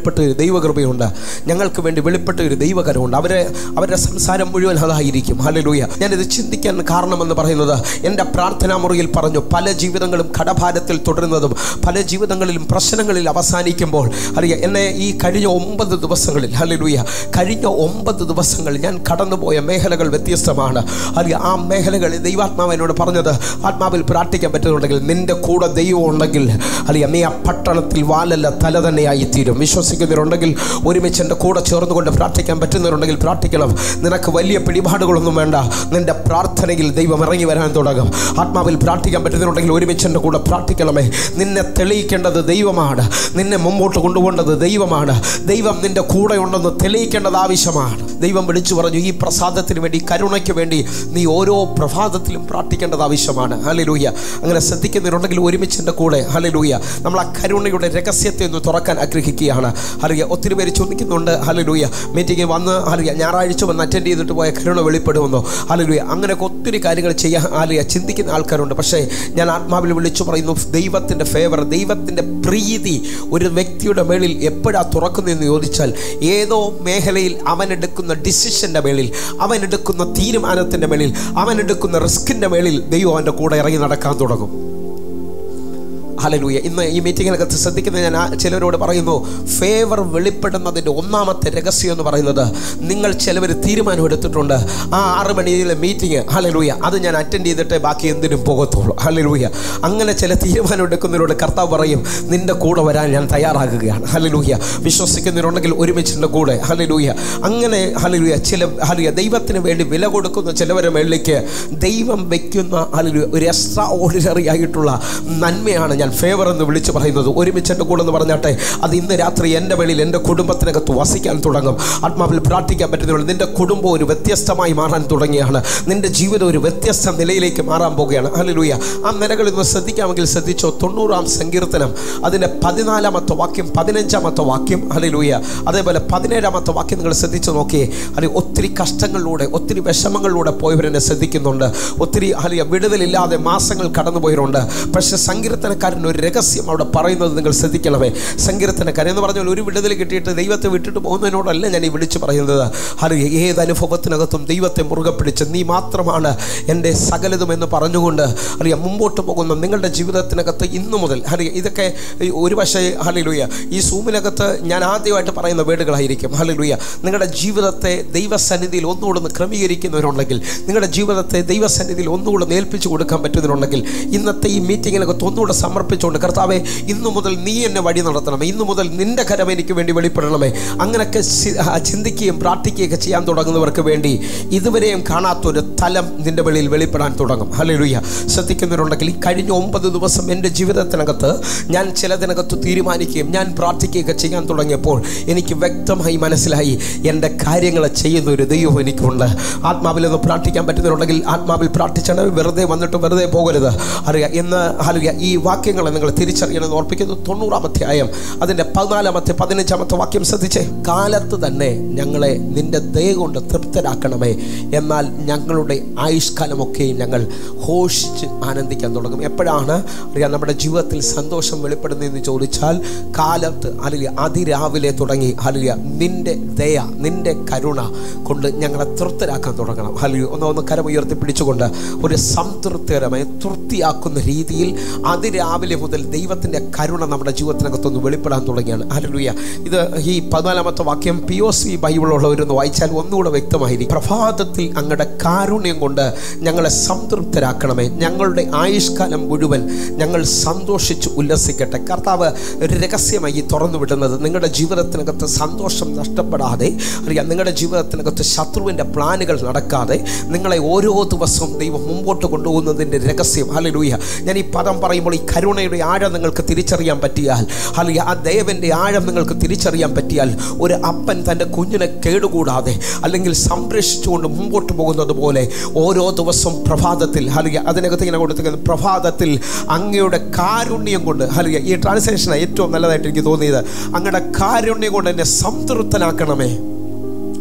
ദൈവകൃപയുണ്ട് ഞങ്ങൾക്ക് വേണ്ടി വെളിപ്പെട്ട ഒരു ദൈവകരമുണ്ട് അവരെ അവരുടെ സംസാരം മുഴുവൻ അതായിരിക്കും ഹല്ലേലൂയ ഞാനിത് ചിന്തിക്കാൻ കാരണമെന്ന് പറയുന്നത് എൻ്റെ പ്രാർത്ഥനാ മുറിയിൽ പറഞ്ഞു പല ജീവിതങ്ങളും കടഭാരത്തിൽ തുടരുന്നതും പല ജീവിതങ്ങളിലും പ്രശ്നങ്ങളിൽ അവസാനിക്കുമ്പോൾ അറിയാം എന്നെ ഈ കഴിഞ്ഞ ഒമ്പത് ദിവസങ്ങളിൽ ഹല്ലേലൂയ കഴിഞ്ഞ ഒമ്പത് ദിവസങ്ങളിൽ ഞാൻ കടന്നുപോയ മേഖലകൾ വ്യത്യസ്തമാണ് അറിയാം ആ മേഖലകളിൽ ദൈവാത്മാവ് എന്നോട് പറഞ്ഞത് ആത്മാവിൽ പ്രാർത്ഥിക്കാൻ പറ്റുന്നുണ്ടെങ്കിൽ നിന്റെ കൂടെ ദൈവം ഉണ്ടെങ്കിൽ അറിയാം നീ ആ പട്ടണത്തിൽ വാലല്ല തല തന്നെയായി തീരും വിശ്വസിക്കുന്നവരുണ്ടെങ്കിൽ ഒരുമിച്ച് എൻ്റെ കൂടെ ചേർന്നുകൊണ്ട് പ്രാർത്ഥിക്കാൻ പറ്റുന്നവരുണ്ടെങ്കിൽ പ്രാർത്ഥിക്കണം നിനക്ക് വലിയ പിടിപാടുകളൊന്നും വേണ്ട നിന്റെ പ്രാർത്ഥനയിൽ ദൈവം ഇറങ്ങി വരാൻ തുടങ്ങും ആത്മാവിൽ പ്രാർത്ഥിക്കാൻ പറ്റുന്നവരുണ്ടെങ്കിൽ ഒരുമിച്ച് എൻ്റെ കൂടെ പ്രാർത്ഥിക്കണമേ നിന്നെ തെളിയിക്കേണ്ടത് ദൈവമാണ് നിന്നെ മുമ്പോട്ട് കൊണ്ടുപോകേണ്ടത് ദൈവമാണ് ദൈവം നിന്റെ കൂടെ ഉണ്ടെന്ന് തെളിയിക്കേണ്ടത് ആവശ്യമാണ് ദൈവം വിളിച്ചു പറഞ്ഞു ഈ പ്രസാദത്തിന് വേണ്ടി കരുണയ്ക്ക് വേണ്ടി നീ ഓരോ പ്രഭാതത്തിലും പ്രാർത്ഥിക്കേണ്ടത് ആവശ്യമാണ് ഹലിലൂയ അങ്ങനെ ശ്രദ്ധിക്കുന്നവരുണ്ടെങ്കിൽ ഒരുമിച്ച് എൻ്റെ കൂടെ ഹലിലൂയ നമ്മൾ ആ കരുണയുടെ രഹസ്യത്തെ ഒന്ന് തുറക്കാൻ ആഗ്രഹിക്കുകയാണ് ഹലിയ ഒത്തിരി പേര് ചോദിക്കുന്നുണ്ട് ഹലിലൂയ മീറ്റിംഗ് വന്ന് ഹലിയ ഞായറാഴ്ച വന്ന് അറ്റൻഡ് ചെയ്തിട്ട് പോയ കരുണ വെളിപ്പെടുമെന്നോ ഹലിലൂയ അങ്ങനെയൊക്കെ ഒത്തിരി കാര്യങ്ങൾ ചെയ്യാൻ ഹലിയ ചിന്തിക്കുന്ന ആൾക്കാരുണ്ട് പക്ഷേ ഞാൻ ആത്മാവിൽ വിളിച്ചു പറയുന്നു ദൈവത്തിൻ്റെ ഫേവർ ദൈവത്തിൻ്റെ പ്രീതി ഒരു വ്യക്തിയുടെ മേളിൽ എപ്പോഴാണ് തുറക്കുന്നതെന്ന് ചോദിച്ചാൽ ഏതോ മേഖലയിൽ അവൻ എടുക്കുന്ന ഡിസിഷൻ്റെ മേളിൽ അവൻ എടുക്കുന്ന തീരുമാനത്തിൻ്റെ മേളിൽ അവൻ എടുക്കുന്ന റിസ്കിൻ്റെ മേളിൽ ദൈവം അവൻ്റെ കൂടെ ഇറങ്ങി നടക്കാൻ തുടങ്ങും ഹലലൂയ ഇന്ന് ഈ മീറ്റിങ്ങിനകത്ത് ശ്രദ്ധിക്കുന്ന ഞാൻ ആ- ചിലരോട് പറയുന്നു ഫേവർ വെളിപ്പെടുന്നതിൻ്റെ ഒന്നാമത്തെ രഹസ്യം എന്ന് പറയുന്നത് നിങ്ങൾ ചിലവർ തീരുമാനം എടുത്തിട്ടുണ്ട് ആ ആറ് മണിയിലെ മീറ്റിംഗ് ഹലലൂയ അത് ഞാൻ അറ്റൻഡ് ചെയ്തിട്ടേ ബാക്കി എന്തിനും പോകത്തുള്ളൂ ഹലലൂയ അങ്ങനെ ചില തീരുമാനം എടുക്കുന്നവരോട് കർത്താവ് പറയും നിന്റെ കൂടെ വരാൻ ഞാൻ തയ്യാറാകുകയാണ് ഹലലൂയ വിശ്വസിക്കുന്നവരുണ്ടെങ്കിൽ ഒരുമിച്ചിൻ്റെ കൂടെ ഹലലൂയ അങ്ങനെ ഹലലൂയ ചില ഹലൂയ ദൈവത്തിന് വേണ്ടി വില കൊടുക്കുന്ന ചിലവരുടെ മേളിലേക്ക് ദൈവം വയ്ക്കുന്ന ഹലലൂയ ഒരു എക്സ്ട്രാ ഓർഡിനറി ആയിട്ടുള്ള നന്മയാണ് ഞാൻ ഫേവർ എന്ന് വിളിച്ച് പറയുന്നത് ഒരുമിച്ച് എൻ്റെ കൂടെ എന്ന് പറഞ്ഞാട്ടെ അത് ഇന്ന് രാത്രി എൻ്റെ വെളിയിൽ എൻ്റെ കുടുംബത്തിനകത്ത് വസിക്കാൻ തുടങ്ങും ആത്മാവിൽ പ്രാർത്ഥിക്കാൻ പറ്റുന്നുള്ളൂ നിൻ്റെ കുടുംബം ഒരു വ്യത്യസ്തമായി മാറാൻ തുടങ്ങിയാണ് നിൻ്റെ ജീവിതം ഒരു വ്യത്യസ്ത നിലയിലേക്ക് മാറാൻ പോവുകയാണ് ഹല്ലേലൂയ ആ നിലകളിൽ നിന്ന് ശ്രദ്ധിക്കാമെങ്കിൽ ശ്രദ്ധിച്ചോ തൊണ്ണൂറാം സങ്കീർത്തനം അതിൻ്റെ പതിനാലാമത്തെ വാക്യം പതിനഞ്ചാമത്തെ വാക്യം ഹല്ലേലൂയ അതേപോലെ പതിനേഴാമത്തെ വാക്യം നിങ്ങൾ ശ്രദ്ധിച്ചു നോക്കിയേ അല്ലെ ഒത്തിരി കഷ്ടങ്ങളിലൂടെ ഒത്തിരി വിഷമങ്ങളിലൂടെ പോയവരെന്നെ ശ്രദ്ധിക്കുന്നുണ്ട് ഒത്തിരി അല്ലെ വിടുതലില്ലാതെ മാസങ്ങൾ കടന്നുപോയവരുണ്ട് പക്ഷെ സങ്കീർത്തനക്കാരൻ ഒരു രഹസ്യം അവിടെ പറയുന്നത് നിങ്ങൾ ശ്രദ്ധിക്കണമേ സങ്കീർത്തനക്കാരൻ എന്ന് പറഞ്ഞാൽ ഒരു വിടുതൽ കിട്ടിയിട്ട് ദൈവത്തെ വിട്ടിട്ട് പോകുന്നതിനോടല്ല ഞാൻ ഈ വിളിച്ചു പറയുന്നത് അറിയ ഏത് അനുഭവത്തിനകത്തും ദൈവത്തെ മുറുകെ പിടിച്ച് നീ മാത്രമാണ് എൻ്റെ സകലതും എന്ന് പറഞ്ഞുകൊണ്ട് അറിയാം മുമ്പോട്ട് പോകുന്ന നിങ്ങളുടെ ജീവിതത്തിനകത്ത് ഇന്നു മുതൽ അറിയ ഇതൊക്കെ ഈ ഒരു പക്ഷേ ഹലിലുയ ഈ സൂമിനകത്ത് ഞാൻ ആദ്യമായിട്ട് പറയുന്ന വേർഡുകളായിരിക്കും ഹലിലുയ നിങ്ങളുടെ ജീവിതത്തെ ദൈവസന്നിധിയിൽ ഒന്നുകൂടെ ഒന്ന് ക്രമീകരിക്കുന്നവരുണ്ടെങ്കിൽ നിങ്ങളുടെ ജീവിതത്തെ ദൈവസന്നിധിയിൽ ഒന്നുകൂടെ ഒന്ന് ഏൽപ്പിച്ചു കൊടുക്കാൻ പറ്റുന്നവരുണ്ടെങ്കിൽ ഇന്നത്തെ ഈ മീറ്റിങ്ങിനകത്ത് ഒന്നുകൂടെ സമർപ്പിച്ചുകൊണ്ട് കർത്താവെ ഇന്നു മുതൽ നീ എന്നെ വഴി നടത്തണമേ ഇന്നു മുതൽ നിന്റെ കരം എനിക്ക് വേണ്ടി വെളിപ്പെടണമേ അങ്ങനെയൊക്കെ ചി- ആ, ചിന്തിക്കുകയും പ്രാർത്ഥിക്കുകയൊക്കെ ചെയ്യാൻ തുടങ്ങുന്നവർക്ക് വേണ്ടി ഇതുവരെയും കാണാത്തൊരു തലം നിന്റെ വെളിയിൽ വെളിപ്പെടാൻ തുടങ്ങും ഹല്ലേലൂയ ശ്രദ്ധിക്കുന്നവരുണ്ടെങ്കിൽ ഈ കഴിഞ്ഞ ഒമ്പത് ദിവസം എൻ്റെ ജീവിതത്തിനകത്ത് ഞാൻ ചിലതിനകത്ത് തീരുമാനിക്കുകയും ഞാൻ പ്രാർത്ഥിക്കുകയൊക്കെ ചെയ്യാൻ തുടങ്ങിയപ്പോൾ എനിക്ക് വ്യക്തമായി മനസ്സിലായി എൻ്റെ കാര്യങ്ങൾ ചെയ്യുന്ന ഒരു ദൈവം എനിക്കുണ്ട് ആത്മാവിൽ നിന്ന് പ്രാർത്ഥിക്കാൻ പറ്റുന്നവരുണ്ടെങ്കിൽ ആത്മാവിൽ പ്രാർത്ഥിച്ചാണ് വെറുതെ വന്നിട്ട് വെറുതെ പോകരുത് അറിയാം എന്ന് ഹലുയ ഈ വാക്യങ്ങളെ നിങ്ങൾ തിരിച്ചറിയണമെന്ന് ഓർപ്പിക്കുന്നു തൊണ്ണൂറാം അധ്യായം അതിൻ്റെ പതിനാലാമത്തെ പതിനഞ്ചാമത്തെ വാക്യം ശ്രദ്ധിച്ചേ കാലത്ത് തന്നെ ഞങ്ങളെ നിന്റെ ദയ കൊണ്ട് തൃപ്തരാക്കണമേ എന്നാൽ ഞങ്ങളുടെ ആയുഷ്കാലമൊക്കെയും ഞങ്ങൾ ഘോഷിച്ച് ആനന്ദിക്കാൻ തുടങ്ങും എപ്പോഴാണ് അറിയാം നമ്മുടെ ജീവിതത്തിൽ സന്തോഷം വെളിപ്പെടുന്നതെന്ന് ചോദിച്ചാൽ കാലത്ത് അല്ലെങ്കിൽ അതിരാവിലെ തുടങ്ങി ഹലിയ നിന്റെ ദയ നിന്റെ കരുണ കൊണ്ട് ഞങ്ങളെ തൃപ്തരാക്കാൻ തുടങ്ങണം ഹലിയ ഒന്ന് ഒന്ന് കരം ഉയർത്തി പിടിച്ചുകൊണ്ട് ഒരു സംതൃപ്തികരമായി തൃപ്തിയാക്കുന്ന രീതിയിൽ അതിരാവിലെ മുതൽ ദൈവത്തിൻ്റെ കരുണ നമ്മുടെ ജീവിതത്തിനകത്തൊന്ന് വെളിപ്പെടാൻ തുടങ്ങിയാണ് ഹല്ലേലൂയ ഇത് ഈ പതിനാലാമത്തെ വാക്യം പി ഒ സി ബൈബിളുള്ളവരൊന്ന് വായിച്ചാൽ ഒന്നുകൂടെ വ്യക്തമായിരിക്കും പ്രഭാതത്തിൽ അങ്ങയുടെ കാരുണ്യം കൊണ്ട് ഞങ്ങളെ സംതൃപ്തരാക്കണമേ ഞങ്ങളുടെ ആയുഷ്കാലം മുഴുവൻ ഞങ്ങൾ സന്തോഷിച്ച് ഉല്ലസിക്കട്ടെ കർത്താവ് ഒരു രഹസ്യമായി തുറന്നു വിടുന്നത് നിങ്ങളുടെ ജീവിതത്തിനകത്ത് സന്തോഷം നഷ്ടപ്പെടാതെ അറിയാം നിങ്ങളുടെ ജീവിതത്തിനകത്ത് ശത്രുവിൻ്റെ പ്ലാനുകൾ നടക്കാതെ നിങ്ങളെ ഓരോ ദിവസവും ദൈവം മുമ്പോട്ട് കൊണ്ടുപോകുന്നതിൻ്റെ രഹസ്യം ഹല്ലേലൂയ ഞാൻ ഈ പദം പറയുമ്പോൾ ഈ കരുണയുടെ ആഴം നിങ്ങൾക്ക് തിരിച്ചറിയാൻ പറ്റിയാൽ അല്ലെങ്കിൽ ആ ദൈവൻ്റെ ആഴം നിങ്ങൾക്ക് തിരിച്ചറിയാൻ പറ്റിയാൽ ഒരു അപ്പൻ തൻ്റെ കുഞ്ഞിനെ കേടുകൂടാതെ അല്ലെങ്കിൽ സംരക്ഷിച്ചുകൊണ്ട് മുമ്പോട്ട് പോകുന്നത് പോലെ ഓരോ ദിവസവും പ്രഭാതത്തിൽ ഹലിയ അതിനകത്ത് ഇങ്ങനെ കൊടുത്തിരിക്കുന്നത് പ്രഭാതത്തിൽ അങ്ങയുടെ കാരുണ്യം കൊണ്ട് ഹലിയ ഈ ട്രാൻസ്ലേഷനാണ് ഏറ്റവും നല്ലതായിട്ട് എനിക്ക് തോന്നിയത് അങ്ങയുടെ കാരുണ്യം കൊണ്ട് എന്നെ സംതൃപ്തനാക്കണമേ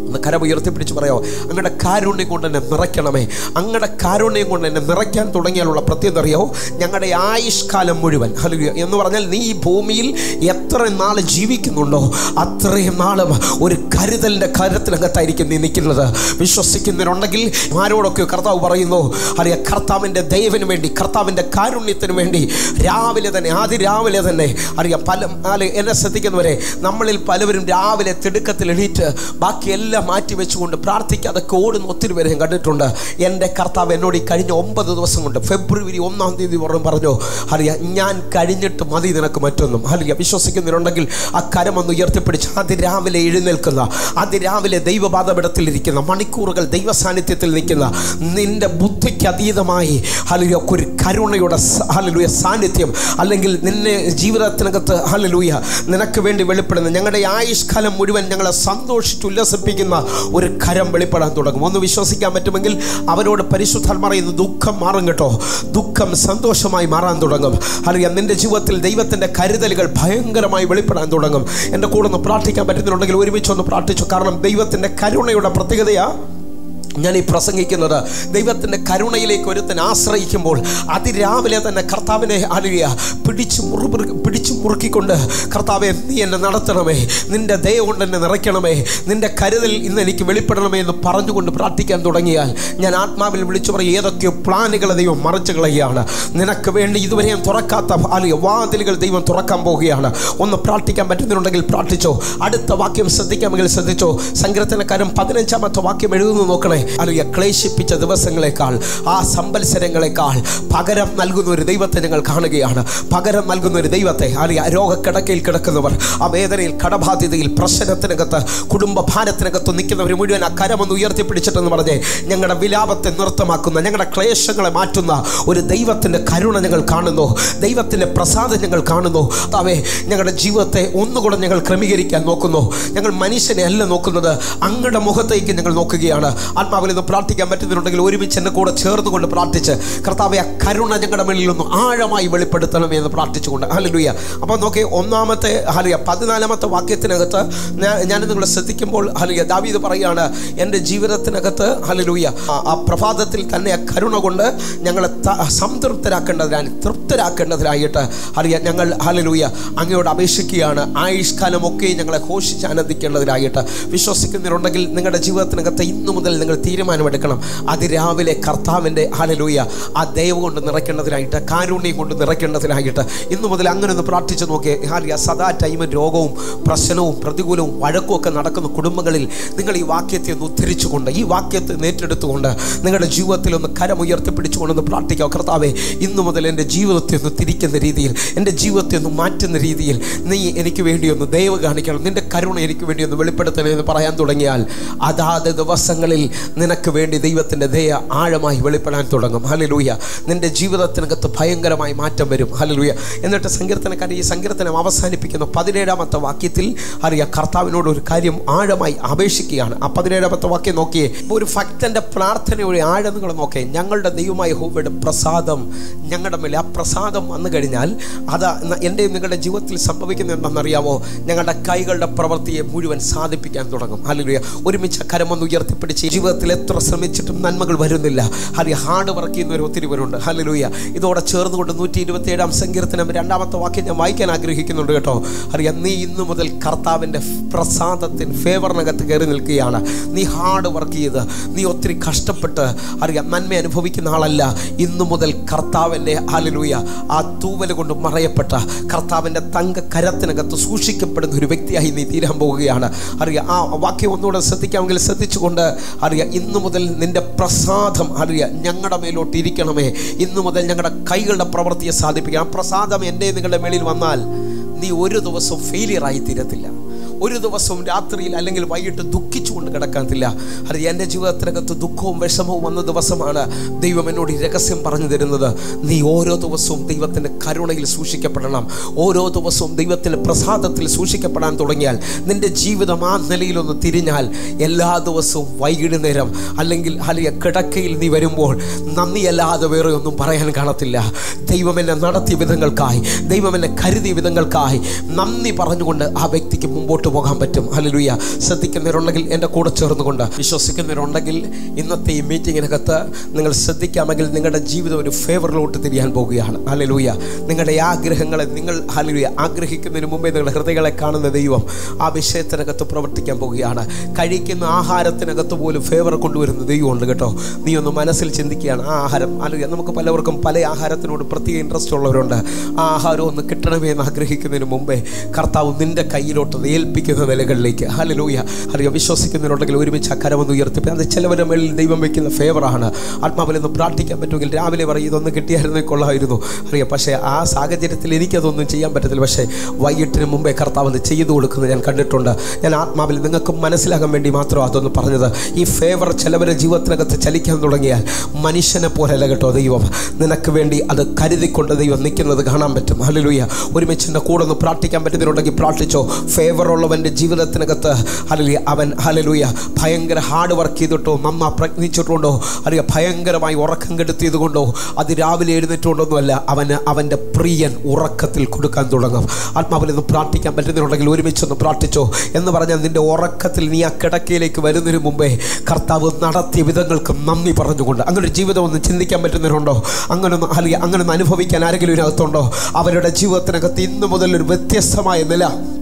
ഒന്ന് കരം ഉയർത്തിപ്പിടിച്ച് പറയോ അങ്ങയുടെ കാരുണ്യം കൊണ്ട് എന്നെ നിറയ്ക്കണമേ അങ്ങയുടെ കാരുണ്യം കൊണ്ട് എന്നെ നിറയ്ക്കാൻ തുടങ്ങിയാലുള്ള പ്രത്യേകത അറിയോ ഞങ്ങളുടെ ആയുഷ്കാലം മുഴുവൻ ഹല്ലേലൂയ എന്ന് പറഞ്ഞാൽ നീ ഈ ഭൂമിയിൽ എത്ര നാൾ ജീവിക്കുന്നുണ്ടോ അത്രയും നാളും ഒരു കരുതലിൻ്റെ കരത്തിനകത്തായിരിക്കും നീ നിൽക്കുന്നത് വിശ്വസിക്കുന്നവരുണ്ടെങ്കിൽ ആരോടൊക്കെ കർത്താവ് പറയുന്നു അറിയ കർത്താവിൻ്റെ ദൈവന് വേണ്ടി കർത്താവിൻ്റെ കാരുണ്യത്തിന് വേണ്ടി രാവിലെ തന്നെ ആദ്യ രാവിലെ തന്നെ അറിയാം പല അല്ലെ എന്നെ ശ്രദ്ധിക്കുന്നവരെ നമ്മളിൽ പലവരും രാവിലെ തിടുക്കത്തിൽ എണീറ്റ് ബാക്കി എല്ലാം മാറ്റി വെച്ചുകൊണ്ട് പ്രാർത്ഥിക്കാതൊക്കെ ഓടുന്ന ഒത്തിരി പേരെ ഞാൻ കണ്ടിട്ടുണ്ട് എൻ്റെ കർത്താവ് എന്നോട് ഈ കഴിഞ്ഞ ഒമ്പത് ദിവസം കൊണ്ട് ഫെബ്രുവരി ഒന്നാം തീയതി പറഞ്ഞു പറഞ്ഞു അറിയാം ഞാൻ കഴിഞ്ഞിട്ട് മതി നിനക്ക് മറ്റൊന്നും അറിയാം വിശ്വസിക്കുന്നവരുണ്ടെങ്കിൽ ആ കരമൊന്ന് ഉയർത്തിപ്പിടിച്ച് അതിരാവിലെ എഴുന്നേൽക്കുന്ന അതിരാവിലെ ദൈവപാതപിടത്തിലിരിക്കുന്ന മണിക്കൂറുകൾ ദൈവ സാന്നിധ്യത്തിൽ നിൽക്കുന്ന നിന്റെ ബുദ്ധിക്ക് അതീതമായി ഹലിയ ഒരു കരുണയുടെ സ- ഹല്ലേലൂയ സാന്നിധ്യം അല്ലെങ്കിൽ നിന്നെ ജീവിതത്തിനകത്ത് ഹലലൂയ നിനക്ക് വേണ്ടി വെളിപ്പെടുന്ന ഞങ്ങളുടെ ആയുഷ്കാലം മുഴുവൻ ഞങ്ങളെ സന്തോഷിച്ച് ഉല്ലസിപ്പിക്കുന്ന ഒരു കരം വെളിപ്പെടാൻ തുടങ്ങും ഒന്ന് വിശ്വസിക്കാൻ പറ്റുമെങ്കിൽ അവരോട് പരിശുദ്ധാൽ പറയുന്നു ദുഃഖം മാറും കേട്ടോ ദുഃഖം സന്തോഷമായി മാറാൻ തുടങ്ങും അറിയാം നിന്റെ ജീവിതത്തിൽ ദൈവത്തിൻ്റെ കരുതലുകൾ ഭയങ്കരമായി വെളിപ്പെടാൻ തുടങ്ങും എൻ്റെ കൂടെ ഒന്ന് പ്രാർത്ഥിക്കാൻ പറ്റുന്നുണ്ടെങ്കിൽ ഒരുമിച്ച് ഒന്ന് പ്രാർത്ഥിച്ചു കാരണം ദൈവത്തിൻ്റെ കരുണയുടെ പ്രത്യേകതയാ ഞാൻ ഈ പ്രസംഗിക്കുന്നത് ദൈവത്തിൻ്റെ കരുണയിലേക്ക് ഒരുത്തൻ ആശ്രയിക്കുമ്പോൾ അതിരാവിലെ തന്നെ കർത്താവിനെ അലിയ പിടിച്ചു മുറു പിടിച്ചു മുറുക്കിക്കൊണ്ട് കർത്താവെ നീ എന്നെ നടത്തണമേ നിന്റെ ദയ കൊണ്ട് എന്നെ നിറയ്ക്കണമേ നിന്റെ കരുതൽ ഇന്ന് എനിക്ക് വെളിപ്പെടണമേ എന്ന് പറഞ്ഞുകൊണ്ട് പ്രാർത്ഥിക്കാൻ തുടങ്ങിയാൽ ഞാൻ ആത്മാവിൽ വിളിച്ചു പറയും ഏതൊക്കെയോ പ്ലാനുകൾ ദൈവം മറച്ചു കളയുകയാണ് നിനക്ക് വേണ്ടി ഇതുവരെ ഞാൻ തുറക്കാത്ത അലിയ വാതിലുകൾ ദൈവം തുറക്കാൻ പോവുകയാണ് ഒന്ന് പ്രാർത്ഥിക്കാൻ പറ്റുന്നുണ്ടെങ്കിൽ പ്രാർത്ഥിച്ചോ അടുത്ത വാക്യം ശ്രദ്ധിക്കാമെങ്കിൽ ശ്രദ്ധിച്ചോ സങ്കീർത്തനക്കാരൻ പതിനഞ്ചാമത്തെ വാക്യം എഴുതുന്നു നോക്കണേ അലിയ ക്ലേശിപ്പിച്ച ദിവസങ്ങളെക്കാൾ ആ സമ്പത്സരങ്ങളെക്കാൾ പകരം നൽകുന്ന ഒരു ദൈവത്തെ ഞങ്ങൾ കാണുകയാണ് പകരം നൽകുന്ന ഒരു ദൈവത്തെ അലിയ രോഗക്കിടക്കയിൽ കിടക്കുന്നവർ ആ വേദനയിൽ കടബാധ്യതയിൽ പ്രശ്നത്തിനകത്ത് കുടുംബ ഭാരത്തിനകത്ത് നിൽക്കുന്നവർ മുഴുവൻ ആ കരമൊന്ന് ഉയർത്തിപ്പിടിച്ചിട്ടെന്ന് പറഞ്ഞ് ഞങ്ങളുടെ വിലാപത്തെ നൃത്തമാക്കുന്ന ഞങ്ങളുടെ ക്ലേശങ്ങളെ മാറ്റുന്ന ഒരു ദൈവത്തിൻ്റെ കരുണ ഞങ്ങൾ കാണുന്നു ദൈവത്തിൻ്റെ പ്രസാദം ഞങ്ങൾ കാണുന്നു അവേ ഞങ്ങളുടെ ജീവിതത്തെ ഒന്നുകൂടെ ഞങ്ങൾ ക്രമീകരിക്കാൻ നോക്കുന്നു ഞങ്ങൾ മനുഷ്യനെ അല്ല നോക്കുന്നത് അങ്ങയുടെ മുഖത്തേക്ക് ഞങ്ങൾ നോക്കുകയാണ് ആത്മാവിൽ ഇത് പ്രാർത്ഥിക്കാൻ പറ്റുന്നുണ്ടെങ്കിൽ ഒരുമിച്ച് എന്നെ കൂടെ ചേർന്നുകൊണ്ട് പ്രാർത്ഥിച്ച് കർത്താവെ ആ കരുണ ഞങ്ങളുടെ മേളിൽ ഒന്ന് ആഴമായി വെളിപ്പെടുത്തണമേ എന്ന് പ്രാർത്ഥിച്ചുകൊണ്ട് ഹലലുയ അപ്പോൾ നോക്കി ഒന്നാമത്തെ ഹലിയ പതിനാലാമത്തെ വാക്യത്തിനകത്ത് ഞാൻ ഞാൻ നിങ്ങളെ ശ്രദ്ധിക്കുമ്പോൾ ഹലിയ ദാവീദ് പറയുകയാണ് എൻ്റെ ജീവിതത്തിനകത്ത് ഹലലൂയ ആ പ്രഭാതത്തിൽ തന്നെ ആ കരുണ കൊണ്ട് ഞങ്ങളെ ത- സംതൃപ്തരാക്കേണ്ടതിനായി തൃപ്തരാക്കേണ്ടതിനായിട്ട് അറിയാം ഞങ്ങൾ ഹലലൂയ അങ്ങയോട് അപേക്ഷിക്കുകയാണ് ആയുഷ്കാലമൊക്കെ ഞങ്ങളെ ഘോഷിച്ച് ആനന്ദിക്കേണ്ടതിനായിട്ട് വിശ്വസിക്കുന്നവരുണ്ടെങ്കിൽ നിങ്ങളുടെ ജീവിതത്തിനകത്ത് ഇന്നു മുതൽ നിങ്ങൾ തീരുമാനമെടുക്കണം അതിരാവിലെ കർത്താവിൻ്റെ ഹലലൂയ ആ ദൈവം കൊണ്ട് നിറയ്ക്കേണ്ടതിനായിട്ട് കാരുണ്യം കൊണ്ട് നിറയ്ക്കേണ്ടതിനായിട്ട് ഇന്നു മുതൽ അങ്ങനെ ഒന്ന് പ്രാർത്ഥിച്ച് നോക്കിയേ ഹാലിയ സദാ ടൈമും രോഗവും പ്രശ്നവും പ്രതികൂലവും വഴക്കും ഒക്കെ നടക്കുന്ന കുടുംബങ്ങളിൽ നിങ്ങൾ ഈ വാക്യത്തെ ഒന്ന് ഉദ്ധരിച്ചുകൊണ്ട് ഈ വാക്യത്തെ നേറ്റെടുത്തുകൊണ്ട് നിങ്ങളുടെ ജീവിതത്തിൽ ഒന്ന് കരമുയർത്തിപ്പിടിച്ചുകൊണ്ടൊന്ന് പ്രാർത്ഥിക്കുക കർത്താവെ ഇന്നു മുതൽ എൻ്റെ ജീവിതത്തെ ഒന്ന് തിരിക്കുന്ന രീതിയിൽ എൻ്റെ ജീവിതത്തെ ഒന്ന് മാറ്റുന്ന രീതിയിൽ നീ എനിക്ക് വേണ്ടി ഒന്ന് ദയവ് കാണിക്കണം നിന്റെ കരുണ എനിക്ക് വേണ്ടി ഒന്ന് വെളിപ്പെടുത്തണേ എന്ന് പറയാൻ തുടങ്ങിയാൽ അതാത് ദിവസങ്ങളിൽ നിനക്ക് വേണ്ടി ദൈവത്തിൻ്റെ ദയ ആഴമായി വെളിപ്പെടാൻ തുടങ്ങും ഹലലൂയ നിന്റെ ജീവിതത്തിനകത്ത് ഭയങ്കരമായി മാറ്റം വരും ഹലലൂയ എന്നിട്ട് സങ്കീർത്തനക്കാരൻ ഈ സങ്കീർത്തനം അവസാനിപ്പിക്കുന്ന പതിനേഴാമത്തെ വാക്യത്തിൽ അറിയ കർത്താവിനോട് ഒരു കാര്യം ആഴമായി അപേക്ഷിക്കുകയാണ് ആ പതിനേഴാമത്തെ വാക്യം നോക്കിയേ ഒരു ഭക്തന്റെ പ്രാർത്ഥനയുടെ ആഴം നിങ്ങൾ നോക്കേ ഞങ്ങളുടെ ദൈവമായ ഹോവയുടെ പ്രസാദം ഞങ്ങളുടെ മേലെ ആ പ്രസാദം വന്നു കഴിഞ്ഞാൽ അത് എൻ്റെ നിങ്ങളുടെ ജീവിതത്തിൽ സംഭവിക്കുന്നത് എന്താണെന്നറിയാമോ ഞങ്ങളുടെ കൈകളുടെ പ്രവൃത്തിയെ മുഴുവൻ സാധിപ്പിക്കാൻ തുടങ്ങും ഹല്ലേലൂയ ഒരുമിച്ച് കരമൊന്ന് ഉയർത്തിപ്പിടിച്ച് ജീവിതത്തിൽ എത്ര ശ്രമിച്ചിട്ടും നന്മകൾ വരുന്നില്ല ഹരി ഹാർഡ് വർക്ക് ചെയ്യുന്നവർ ഒത്തിരി പേരുണ്ട് ഹല്ലേലൂയ ഇതോടെ ചേർന്നുകൊണ്ട് നൂറ്റി ഇരുപത്തി ഏഴാം സങ്കീർത്തനം രണ്ടാമത്തെ വാക്യം ഞാൻ വായിക്കാൻ ആഗ്രഹിക്കുന്നുണ്ട് കേട്ടോ അറിയാം നീ ഇന്നു മുതൽ കർത്താവിൻ്റെ പ്രസാദത്തിന് ഫേവറിനകത്ത് കയറി നിൽക്കുകയാണ് നീ ഹാർഡ് വർക്ക് ചെയ്ത് നീ ഒത്തിരി കഷ്ടപ്പെട്ട് അറിയാം നന്മ അനുഭവിക്കുന്ന ആളല്ല ഇന്നു മുതൽ കർത്താവിൻ്റെ ഹല്ലേലൂയ ആ തൂവൽ കൊണ്ട് മറയപ്പെട്ട കർത്താവിൻ്റെ തങ്ക കരത്തിനകത്ത് സൂക്ഷിക്കപ്പെടുന്ന ഒരു വ്യക്തിയായി നീ തീരാൻ പോവുകയാണ് അറിയാം ആ വാക്യം ഒന്നുകൂടെ ശ്രദ്ധിക്കാമെങ്കിൽ ശ്രദ്ധിച്ചുകൊണ്ട് അറിയാം ഇന്നു മുതൽ നിന്റെ പ്രസാദം അറിയാം ഞങ്ങളുടെ മേലോട്ട് ഇരിക്കണമേ ഇന്നു മുതൽ ഞങ്ങളുടെ കൈകളുടെ പ്രവൃത്തിയെ സാധിപ്പിക്കണം ആ പ്രസാദം എൻ്റെ നിങ്ങളുടെ മേളിൽ വന്നാൽ നീ ഒരു ദിവസം ഫെയിലിയർ ആയി തീരത്തില്ല ഒരു ദിവസവും രാത്രിയിൽ അല്ലെങ്കിൽ വൈകിട്ട് ദുഃഖിച്ചുകൊണ്ട് കിടക്കാത്തില്ല അത് എൻ്റെ ജീവിതത്തിനകത്ത് ദുഃഖവും വിഷമവും വന്ന ദിവസമാണ് ദൈവം എന്നോട് ഈ രഹസ്യം പറഞ്ഞു തരുന്നത് നീ ഓരോ ദിവസവും ദൈവത്തിൻ്റെ കരുണയിൽ സൂക്ഷിക്കപ്പെടണം ഓരോ ദിവസവും ദൈവത്തിൻ്റെ പ്രസാദത്തിൽ സൂക്ഷിക്കപ്പെടാൻ തുടങ്ങിയാൽ നിന്റെ ജീവിതം ആ നിലയിലൊന്ന് തിരിഞ്ഞാൽ എല്ലാ ദിവസവും വൈകുന്നേരം അല്ലെങ്കിൽ അല്ലെങ്കിൽ കിടക്കയിൽ നീ വരുമ്പോൾ നന്ദിയല്ലാതെ വേറെ ഒന്നും പറയാൻ കാണത്തില്ല ദൈവം എന്നെ നടത്തിയ വിധങ്ങൾക്കായി ദൈവം എന്നെ കരുതിയ വിധങ്ങൾക്കായി നന്ദി പറഞ്ഞുകൊണ്ട് ആ വ്യക്തിക്ക് മുമ്പോട്ട് മുമ്പോട്ട് പോകാൻ പറ്റും ഹല്ലേലൂയ ശ്രദ്ധിക്കുന്നവരുണ്ടെങ്കിൽ എൻ്റെ കൂടെ ചേർന്നുകൊണ്ട് വിശ്വസിക്കുന്നവരുണ്ടെങ്കിൽ ഇന്നത്തെ ഈ മീറ്റിങ്ങിനകത്ത് നിങ്ങൾ ശ്രദ്ധിക്കാമെങ്കിൽ നിങ്ങളുടെ ജീവിതം ഒരു ഫേവറിലോട്ട് തിരിയാൻ പോവുകയാണ് ഹല്ലേലൂയ നിങ്ങളുടെ ആഗ്രഹങ്ങളെ നിങ്ങൾ ഹല്ലേലൂയ ആഗ്രഹിക്കുന്നതിന് മുമ്പേ നിങ്ങളുടെ ഹൃദയങ്ങളെ കാണുന്ന ദൈവം ആ വിഷയത്തിനകത്ത് പ്രവർത്തിക്കാൻ പോവുകയാണ് കഴിക്കുന്ന ആഹാരത്തിനകത്ത് പോലും ഫേവർ കൊണ്ടുവരുന്ന ദൈവമുണ്ട് കേട്ടോ നീ ഒന്ന് മനസ്സിൽ ചിന്തിക്കുകയാണ് ആ ആഹാരം അല്ലെങ്കിൽ നമുക്ക് പലവർക്കും പല ആഹാരത്തിനോട് പ്രത്യേക ഇൻട്രസ്റ്റ് ഉള്ളവരുണ്ട് ആ ആഹാരം ഒന്ന് കിട്ടണമേ എന്ന് ആഗ്രഹിക്കുന്നതിന് മുമ്പേ കർത്താവ് നിന്റെ കയ്യിലോട്ട് അത് ഏൽപ്പിക്കുന്ന നിലകളിലേക്ക് ഹല്ലേലൂയ അറിയാം വിശ്വസിക്കുന്നവരുണ്ടെങ്കിൽ ഒരുമിച്ച് ആ കരമൊന്ന് ഉയർത്തി അത് ചിലവരുടെ മേളിൽ ദൈവം വെക്കുന്ന ഫേവറാണ് ആത്മാവിൽ നിന്ന് പ്രാർത്ഥിക്കാൻ പറ്റുമെങ്കിൽ രാവിലെ പറയും ഇതൊന്ന് കിട്ടിയായിരുന്നേ കൊള്ളായിരുന്നു അറിയാം പക്ഷേ ആ സാഹചര്യത്തിൽ എനിക്കതൊന്നും ചെയ്യാൻ പറ്റത്തില്ല പക്ഷേ വൈകിട്ടിന് മുമ്പേ കർത്താവ് അത് ചെയ്തു കൊടുക്കുന്നത് ഞാൻ കണ്ടിട്ടുണ്ട് ഞാൻ ആത്മാവിൽ നിങ്ങൾക്ക് മനസ്സിലാകാൻ വേണ്ടി മാത്രം അതൊന്ന് പറഞ്ഞത് ഈ ഫേവർ ചിലവരുടെ ജീവിതത്തിനകത്ത് ചലിക്കാൻ തുടങ്ങിയാൽ മനുഷ്യനെ പോലെയല്ല കേട്ടോ ദൈവം നിനക്ക് വേണ്ടി അത് കരുതിക്കൊണ്ട് ദൈവം നിൽക്കുന്നത് കാണാൻ പറ്റും ഹല്ലേലൂയ ഒരുമിച്ച് എൻ്റെ കൂടെ ഒന്ന് പ്രാർത്ഥിക്കാൻ പറ്റുന്നതിനുണ്ടെങ്കിൽ പ്രാർത്ഥിച്ചോ ഫേവർ ഉള്ളവൻ്റെ ജീവിതത്തിനകത്ത് ഹല്ലേലൂയ അവൻ ഹല്ലേലൂയ ഭയങ്കര ഹാർഡ് വർക്ക് ചെയ്തിട്ടോ നന്നാ പ്രയത്നിച്ചിട്ടുണ്ടോ അറിയാം ഭയങ്കരമായി ഉറക്കം കെടുത്തിയത് കൊണ്ടോ അത് രാവിലെ എഴുന്നേറ്റുകൊണ്ടൊന്നുമല്ല അവന് അവൻ്റെ പ്രിയൻ ഉറക്കത്തിൽ കൊടുക്കാൻ തുടങ്ങും ആത്മാവിൽ നിന്ന് പ്രാർത്ഥിക്കാൻ പറ്റുന്നതിനുണ്ടെങ്കിൽ ഒരുമിച്ചൊന്ന് പ്രാർത്ഥിച്ചോ എന്ന് പറഞ്ഞാൽ നിന്റെ ഉറക്കത്തിൽ നീ ആ കിടക്കയിലേക്ക് വരുന്നതിന് മുമ്പേ കർത്താവ് നടത്തിയ വിധങ്ങൾക്ക് നന്ദി പറഞ്ഞുകൊണ്ട് അങ്ങനെ ഒരു ജീവിതം ഒന്ന് ചിന്തിക്കാൻ പറ്റുന്നവരുണ്ടോ അങ്ങനെ ഒന്ന് അല്ലെങ്കിൽ അങ്ങനെ ഒന്ന് അനുഭവിക്കാൻ ആരെങ്കിലും ഇതിനകത്തുണ്ടോ അവരുടെ ജീവിതത്തിനകത്ത് ഇന്ന് മുതൽ ഒരു വ്യത്യസ്തമായ നില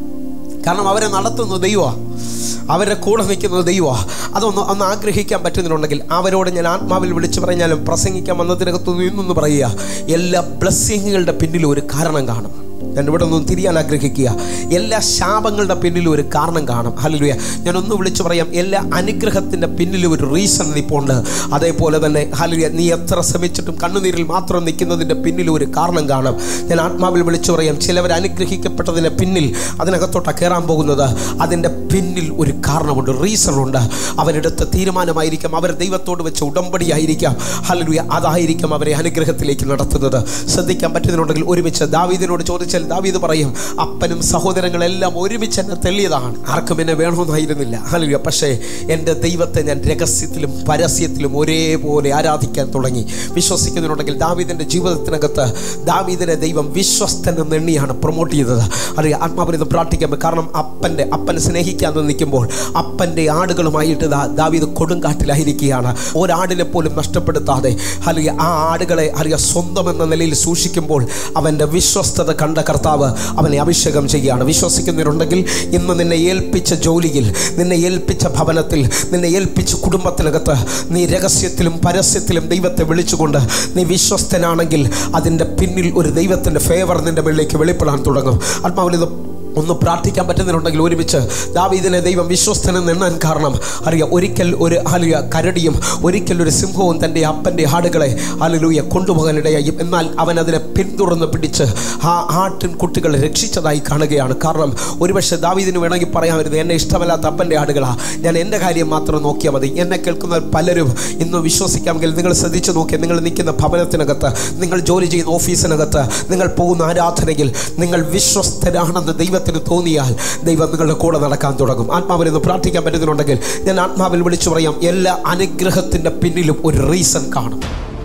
കാരണം അവരെ നടത്തുന്നത് ദൈവമാണ് അവരുടെ കൂടെ നിൽക്കുന്നത് ദൈവമാണ് അതൊന്ന് ഒന്ന് ആഗ്രഹിക്കാൻ പറ്റുന്നുണ്ടെങ്കിൽ അവരോട് ഞാൻ ആത്മാവിൽ വിളിച്ചു പറഞ്ഞാലും പ്രസംഗിക്കാൻ വന്നതിനകത്ത് നിന്നൊന്ന് പറയുക എല്ലാ ബ്ലെസ്സിങ്ങുകളുടെ പിന്നിലും ഒരു കാരണം കാണും ഞാൻ ഇവിടെ ഒന്നും തിരിയാൻ ആഗ്രഹിക്കുക എല്ലാ ശാപങ്ങളുടെ പിന്നിലും ഒരു കാരണം കാണും ഹല്ലേലൂയ ഞാൻ ഒന്ന് വിളിച്ചു പറയാം എല്ലാ അനുഗ്രഹത്തിൻ്റെ പിന്നിലും ഒരു റീസൺ നിൽപ്പുണ്ട് അതേപോലെ തന്നെ ഹല്ലേലൂയ നീ എത്ര ശ്രമിച്ചിട്ടും കണ്ണുനീരിൽ മാത്രം നിൽക്കുന്നതിൻ്റെ പിന്നിലും ഒരു കാരണം കാണും ഞാൻ ആത്മാവിൽ വിളിച്ചു പറയാം ചിലവർ അനുഗ്രഹിക്കപ്പെട്ടതിൻ്റെ പിന്നിൽ അതിനകത്തോട്ടാണ് കയറാൻ പോകുന്നത് അതിൻ്റെ പിന്നിൽ ഒരു കാരണമുണ്ട് റീസൺ ഉണ്ട് അവരെടുത്ത തീരുമാനമായിരിക്കാം അവർ ദൈവത്തോട് വെച്ച ഉടമ്പടിയായിരിക്കാം ഹല്ലേലൂയ അതായിരിക്കാം അവരെ അനുഗ്രഹത്തിലേക്ക് നടത്തുന്നത് ശ്രദ്ധിക്കാൻ പറ്റുന്നുണ്ടെങ്കിൽ ഒരുമിച്ച് ദാവീദിനോട് ചോദിച്ചാൽ ദാവീദ് പറയും അപ്പനും സഹോദരങ്ങളെല്ലാം ഒരുമിച്ച് എന്നെ തെളിയതാണ് ആർക്കും എന്നെ വേണമെന്നായിരുന്നില്ല ഹല്ലേലൂയ പക്ഷേ എൻ്റെ ദൈവത്തെ ഞാൻ രഹസ്യത്തിലും പരസ്യത്തിലും ഒരേപോലെ ആരാധിക്കാൻ തുടങ്ങി വിശ്വസിക്കുന്നുണ്ടെങ്കിൽ ദാവീദിൻ്റെ ജീവിതത്തിനകത്ത് ദാവീദിനെ ദൈവം വിശ്വസ്തൻ എന്ന് എണ്ണിയാണ് പ്രൊമോട്ട് ചെയ്തത് അറിയാം ആത്മാവിനെ പ്രാർത്ഥിക്കാൻ കാരണം അപ്പൻ്റെ അപ്പനെ സ്നേഹിക്കാൻ നിൽക്കുമ്പോൾ അപ്പൻ്റെ ആടുകളുമായിട്ട് ദാ ദാവീദ് കൊടുങ്കാട്ടിലായിരിക്കുകയാണ് ഒരാടിനെ പോലും നഷ്ടപ്പെടുത്താതെ അല്ലെങ്കിൽ ആ ആടുകളെ അറിയാം സ്വന്തം എന്ന നിലയിൽ സൂക്ഷിക്കുമ്പോൾ അവൻ്റെ വിശ്വസ്തത കണ്ട കർത്താവ് അവനെ അഭിഷേകം ചെയ്യുകയാണ് വിശ്വസിക്കുന്നവരുണ്ടെങ്കിൽ ഇന്ന് നിന്നെ ഏൽപ്പിച്ച ജോലിയിൽ നിന്നെ ഏൽപ്പിച്ച ഭവനത്തിൽ നിന്നെ ഏൽപ്പിച്ച കുടുംബത്തിനകത്ത് നീ രഹസ്യത്തിലും പരസ്യത്തിലും ദൈവത്തെ വിളിച്ചുകൊണ്ട് നീ വിശ്വസ്തനാണെങ്കിൽ അതിൻ്റെ പിന്നിൽ ഒരു ദൈവത്തിൻ്റെ ഫേവർ നിൻ്റെ മുകളിലേക്ക് വെളിപ്പെടാൻ തുടങ്ങും ആത്മാവിൽ ഇത് ഒന്ന് പ്രാർത്ഥിക്കാൻ പറ്റുന്നതിനുണ്ടെങ്കിൽ ഒരുമിച്ച് ദാവീദിനെ ദൈവം വിശ്വസ്തനെന്ന് എണ്ണാൻ കാരണം അറിയാം ഒരിക്കൽ ഒരു ഹലിയ കരടിയും ഒരിക്കൽ ഒരു സിംഹവും തൻ്റെ അപ്പൻ്റെ ആടുകളെ ഹലിലൂയ കൊണ്ടുപോകാനിടയായി എന്നാൽ അവൻ അതിനെ പിന്തുടർന്ന് പിടിച്ച് ആ ആട്ടിൻ കുട്ടികളെ രക്ഷിച്ചതായി കാണുകയാണ് കാരണം ഒരുപക്ഷെ ദാവീദിന് വേണമെങ്കിൽ പറയാൻ വരുന്നത് എന്നെ ഇഷ്ടമല്ലാത്ത അപ്പൻ്റെ ആടുകളാ ഞാൻ എൻ്റെ കാര്യം മാത്രം നോക്കിയാൽ മതി എന്നെ കേൾക്കുന്ന പലരും ഇന്ന് വിശ്വസിക്കാമെങ്കിൽ നിങ്ങൾ ശ്രദ്ധിച്ചു നോക്കിയാൽ നിങ്ങൾ നിൽക്കുന്ന ഭവനത്തിനകത്ത് നിങ്ങൾ ജോലി ചെയ്യുന്ന ഓഫീസിനകത്ത് നിങ്ങൾ പോകുന്ന ആരാധനയിൽ നിങ്ങൾ വിശ്വസ്തരാണെന്ന് ദൈവത്തിന് തോന്നിയാൽ ദൈവം നിങ്ങളുടെ കൂടെ നടക്കാൻ തുടങ്ങും ആത്മാവിൽ നിന്ന് പ്രാർത്ഥിക്കാൻ പറ്റുന്നുണ്ടെങ്കിൽ ഞാൻ ആത്മാവിൽ വിളിച്ചു പറയാം എല്ലാ അനുഗ്രഹത്തിൻ്റെ പിന്നിലും ഒരു റീസൺ കാണും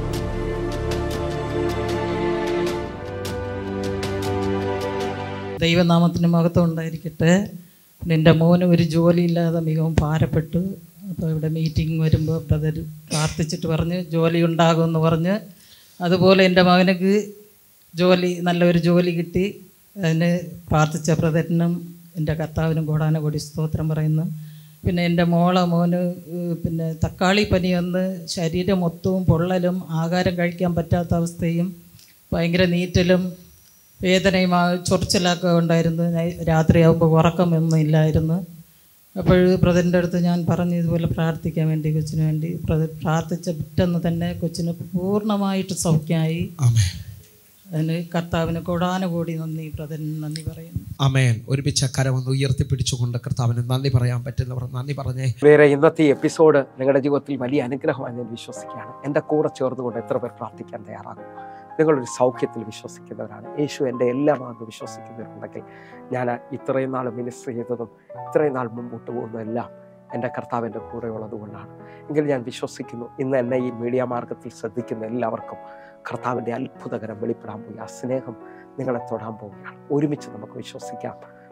ദൈവനാമത്തിന് മഹത്വം ഉണ്ടായിരിക്കട്ടെ പിന്നെ എൻ്റെ മോന് ഒരു ജോലിയില്ലാതെ മിகவும் ഭാരപ്പെട്ടു അപ്പോൾ ഇവിടെ മീറ്റിംഗ് വരുമ്പോൾ ബ്രദർ പ്രാർത്ഥിച്ചിട്ട് പറഞ്ഞ് ജോലി ഉണ്ടാകുമെന്ന് പറഞ്ഞ് അതുപോലെ എൻ്റെ മകനക്ക് ജോലി നല്ലൊരു ജോലി കിട്ടി അതിന് പ്രാർത്ഥിച്ച ബ്രദറിനും എൻ്റെ കർത്താവിനും കൂടാന കൂടി സ്തോത്രം പറയുന്നു പിന്നെ എൻ്റെ മോളെ മോന് ഏഹ്, പിന്നെ തക്കാളി പനി വന്ന് ശരീരം മൊത്തവും പൊള്ളലും ആഹാരം കഴിക്കാൻ പറ്റാത്ത അവസ്ഥയും ഭയങ്കര നീറ്റലും വേദനയും ആ ചൊറിച്ചിലൊക്കെ ഉണ്ടായിരുന്നു നൈ- രാത്രിയാകുമ്പോൾ ഉറക്കമൊന്നും ഇല്ലായിരുന്നു അപ്പോൾ ബ്രദറിൻ്റെ അടുത്ത് ഞാൻ പറഞ്ഞു ഇതുപോലെ പ്രാർത്ഥിക്കാൻ വേണ്ടി കൊച്ചിന് വേണ്ടി ബ്രദർ പ്രാർത്ഥിച്ച പിറ്റെന്ന് തന്നെ കൊച്ചിന് പൂർണ്ണമായിട്ട് സൗഖ്യമായി അതിന് കർത്താവിന് കൂടാനുകൂടി നന്ദി ബ്രദറിന് നന്ദി പറയുന്നു അമേൻ ഒരുമിച്ച് കരം ഒന്ന് ഉയർത്തിപ്പിടിച്ചുകൊണ്ട് കർത്താവിന് നന്ദി പറയാൻ പറ്റുന്നവർ നന്ദി പറഞ്ഞേ വേറെ ഇന്നത്തെ ഈ എപ്പിസോഡ് നിങ്ങളുടെ ജീവിതത്തിൽ വലിയ അനുഗ്രഹമായി ഞാൻ വിശ്വസിക്കുകയാണ് എൻ്റെ കൂടെ ചേർന്നുകൊണ്ട് എത്ര പേർ പ്രാർത്ഥിക്കാൻ തയ്യാറാകും നിങ്ങളൊരു സൗഖ്യത്തിൽ വിശ്വസിക്കുന്നവരാണ് യേശു എൻ്റെ എല്ലാമാണെന്ന് വിശ്വസിക്കുന്നവരുണ്ടെങ്കിൽ ഞാൻ ഇത്രയും നാൾ മിനിസ്റ്റർ ചെയ്തതും ഇത്രയും നാൾ മുമ്പോട്ട് പോകുന്നതെല്ലാം എൻ്റെ കർത്താവിൻ്റെ കൂടെ ഉള്ളതുകൊണ്ടാണ് എങ്കിൽ ഞാൻ വിശ്വസിക്കുന്നു ഇന്ന് എന്നെ ഈ മീഡിയ മാർഗത്തിൽ ശ്രദ്ധിക്കുന്ന എല്ലാവർക്കും കർത്താവിൻ്റെ അത്ഭുതകരം വെളിപ്പെടാൻ പോയി ആ സ്നേഹം നിങ്ങളെ തൊടാൻ പോവുകയാണ് ഒരുമിച്ച് നമുക്ക് വിശ്വസിക്കാം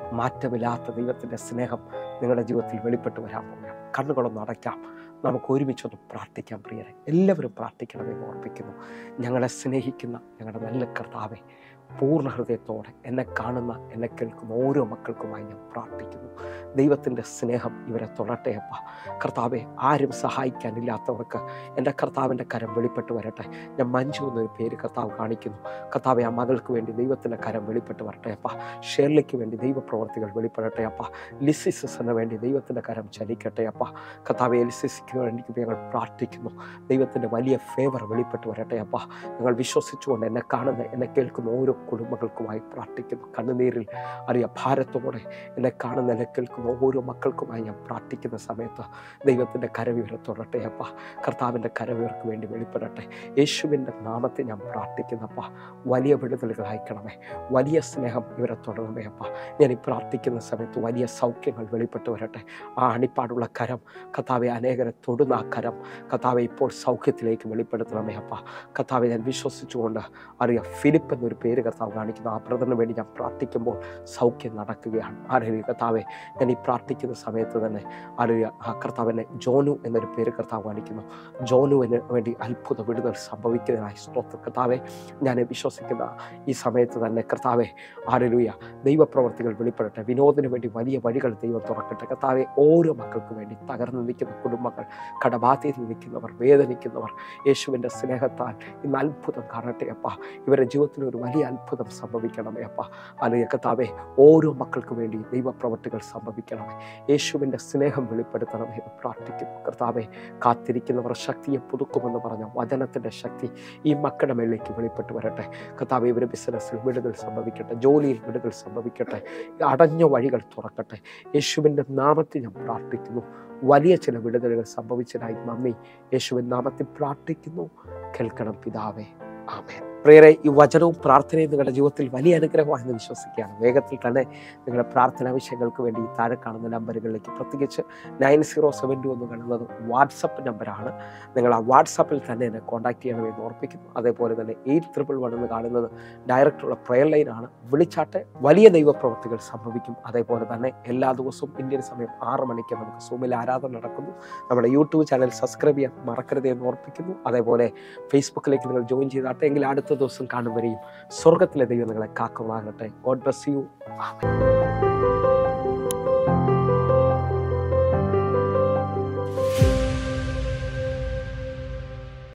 മാറ്റമില്ലാത്ത ദൈവത്തിൻ്റെ സ്നേഹം നിങ്ങളുടെ ജീവിതത്തിൽ വെളിപ്പെട്ട് വരാൻ പോവുകയാണ് കണ്ണുകളൊന്ന് അടയ്ക്കാം നമുക്ക് ഒരുമിച്ചൊന്ന് പ്രാർത്ഥിക്കാം പ്രിയരെ എല്ലാവരും പ്രാർത്ഥിക്കണമെന്ന് ഓർപ്പിക്കുന്നു ഞങ്ങളെ സ്നേഹിക്കുന്ന ഞങ്ങളുടെ നല്ല കർത്താവെ പൂർണ്ണ ഹൃദയത്തോടെ എന്നെ കാണുന്ന എന്നെ കേൾക്കുന്ന ഓരോ മക്കൾക്കുമായി ഞാൻ പ്രാർത്ഥിക്കുന്നു ദൈവത്തിൻ്റെ സ്നേഹം ഇവരെ തൊടട്ടെ അപ്പ കർത്താവെ ആരും സഹായിക്കാനില്ലാത്തവർക്ക് എൻ്റെ കർത്താവിൻ്റെ കരം വെളിപ്പെട്ട് വരട്ടെ ഞാൻ മഞ്ജു എന്നൊരു പേര് കർത്താവ് കാണിക്കുന്നു കർത്താവെ ആ മകൾക്ക് വേണ്ടി ദൈവത്തിൻ്റെ കരം വെളിപ്പെട്ട് വരട്ടെ അപ്പ ഷേർലിക്ക് വേണ്ടി ദൈവപ്രവർത്തികൾ വെളിപ്പെടട്ടെ അപ്പ ലിസിസസിന് വേണ്ടി ദൈവത്തിൻ്റെ കരം ചലിക്കട്ടെ അപ്പ കർത്താവെ ലിസിസിക്ക് വേണ്ടി ഞങ്ങൾ പ്രാർത്ഥിക്കുന്നു ദൈവത്തിൻ്റെ വലിയ ഫേവർ വെളിപ്പെട്ട് വരട്ടെ അപ്പ ഞങ്ങൾ വിശ്വസിച്ചുകൊണ്ട് എന്നെ കാണുന്ന എന്നെ കേൾക്കുന്ന ഓരോ കുടുംബങ്ങൾക്കുമായി പ്രാർത്ഥിക്കുന്നു കണ്ണുനീരിൽ അറിയ ഭാരത്തോടെ എന്നെ കാണുന്ന എന്നെ കേൾക്കുന്ന ഓരോ മക്കൾക്കുമായി ഞാൻ പ്രാർത്ഥിക്കുന്ന സമയത്ത് ദൈവത്തിൻ്റെ കരവിവരെ തൊടട്ടെ അപ്പ കർത്താവിൻ്റെ കരവിവർക്ക് വേണ്ടി വെളിപ്പെടട്ടെ യേശുവിൻ്റെ നാമത്തെ ഞാൻ പ്രാർത്ഥിക്കുന്നപ്പ വലിയ വിടുതലുകൾ അയക്കണമേ വലിയ സ്നേഹം ഇവരെ തുടരണമേ അപ്പ ഞാൻ ഈ പ്രാർത്ഥിക്കുന്ന സമയത്ത് വലിയ സൗഖ്യങ്ങൾ വെളിപ്പെട്ട് വരട്ടെ ആ അണിപ്പാടുള്ള കരം കർത്താവെ അനേകരെ തൊടുന്ന ആ കരം കർത്താവെ ഇപ്പോൾ സൗഖ്യത്തിലേക്ക് വെളിപ്പെടുത്തണമേ അപ്പ കർത്താവെ ഞാൻ വിശ്വസിച്ചുകൊണ്ട് അറിയാം ഫിലിപ്പ് എന്നൊരു പേര് കർത്താവ് കാണിക്കുന്നു ആ ബ്രദറിന് വേണ്ടി ഞാൻ പ്രാർത്ഥിക്കുമ്പോൾ സൗഖ്യം നടക്കുകയാണ് ആരെയും കർത്താവെ ഞാൻ ഈ പ്രാർത്ഥിക്കുന്ന സമയത്ത് തന്നെ അറിയുക ആ കർത്താവിനെ ജോനു എന്നൊരു പേര് കർത്താവ് കാണിക്കുന്നു ജോനുവിന് വേണ്ടി അത്ഭുത വിടുതൽ സംഭവിക്കുന്നതിനായി സ്തോത്ര കർത്താവെ ഞാൻ വിശ്വസിക്കുന്ന ഈ സമയത്ത് തന്നെ കർത്താവെ ആരലൂയ ദൈവപ്രവർത്തികൾ വെളിപ്പെടട്ടെ വിനോദത്തിന് വേണ്ടി വലിയ വഴികൾ ദൈവം തുറക്കട്ടെ കർത്താവെ ഓരോ മക്കൾക്ക് വേണ്ടി തകർന്നു നിൽക്കുന്ന കുടുംബങ്ങൾ കടബാധ്യതയിൽ നിൽക്കുന്നവർ വേദനിക്കുന്നവർ യേശുവിൻ്റെ സ്നേഹത്താൽ ഇന്ന് അത്ഭുതം കാണട്ടെ അപ്പ ഇവരുടെ ജീവിതത്തിൽ ഒരു വലിയ അത്ഭുതം സംഭവിക്കണമേ അപ്പ അല്ലെങ്കിൽ കർത്താവെ ഓരോ മക്കൾക്ക് വേണ്ടി ദൈവപ്രവർത്തികൾ സംഭവിക്കണമേ യേശുവിൻ്റെ സ്നേഹം വെളിപ്പെടുത്തണമേ എന്ന് പ്രാർത്ഥിക്കുന്നു കർത്താവെ കാത്തിരിക്കുന്നവർ ശക്തിയെ പുതുക്കുമെന്ന് പറഞ്ഞ വചനത്തിൻ്റെ ശക്തി ഈ മക്കളുടെ മേളിലേക്ക് വെളിപ്പെട്ട് വരട്ടെ കർത്താവ് ഇവരുടെ ബിസിനസ്സിൽ വിടുതൽ സംഭവിക്കട്ടെ ജോലിയിൽ വിടുതൽ സംഭവിക്കട്ടെ അടഞ്ഞ വഴികൾ തുറക്കട്ടെ യേശുവിൻ്റെ നാമത്തിൽ ഞാൻ പ്രാർത്ഥിക്കുന്നു വലിയ ചില വിടുതലുകൾ സംഭവിച്ചതായി നന്ദി യേശുവിൻ നാമത്തിൽ പ്രാർത്ഥിക്കുന്നു കേൾക്കണം പിതാവേ ആമേൻ പ്രിയരെ ഈ വചനവും പ്രാർത്ഥനയും നിങ്ങളുടെ ജീവിതത്തിൽ വലിയ അനുഗ്രഹമാണെന്ന് വിശ്വസിക്കുകയാണ് വേഗത്തിൽ തന്നെ നിങ്ങളുടെ പ്രാർത്ഥനാ വിഷയങ്ങൾക്ക് വേണ്ടി ഈ താഴെ കാണുന്ന നമ്പറുകളിലേക്ക് പ്രത്യേകിച്ച് നയൻ സീറോ സെവൻ ടു എന്ന് കാണുന്നത് വാട്സപ്പ് നമ്പറാണ് നിങ്ങൾ ആ വാട്സപ്പിൽ തന്നെ എന്നെ കോൺടാക്ട് ചെയ്യണമെന്ന് ഓർപ്പിക്കുന്നു അതേപോലെ തന്നെ എയ്റ്റ് ത്രിപ്പിൾ വൺ എന്ന് കാണുന്നത് ഡയറക്റ്റുള്ള പ്രയർ ലൈനാണ് വിളിച്ചാട്ടെ വലിയ ദൈവപ്രവൃത്തികൾ സംഭവിക്കും അതേപോലെ തന്നെ എല്ലാ ദിവസവും ഇന്ത്യൻ സമയം ആറ് മണിക്ക് നമുക്ക് സൂമിൽ ആരാധന നടക്കുന്നു നമ്മുടെ യൂട്യൂബ് ചാനൽ സബ്സ്ക്രൈബ് ചെയ്യാൻ മറക്കരുത് എന്ന് ഓർപ്പിക്കുന്നു അതേപോലെ ഫേസ്ബുക്കിലേക്ക് നിങ്ങൾ ജോയിൻ ചെയ്താട്ടെ എങ്കിൽ അടുത്ത ദിവസം കാണും വരെയും സ്വർഗത്തിലെ ദൈവം നിങ്ങളെ കാക്കുമാകട്ടെ ഗോഡ് ബ്ലസ് യു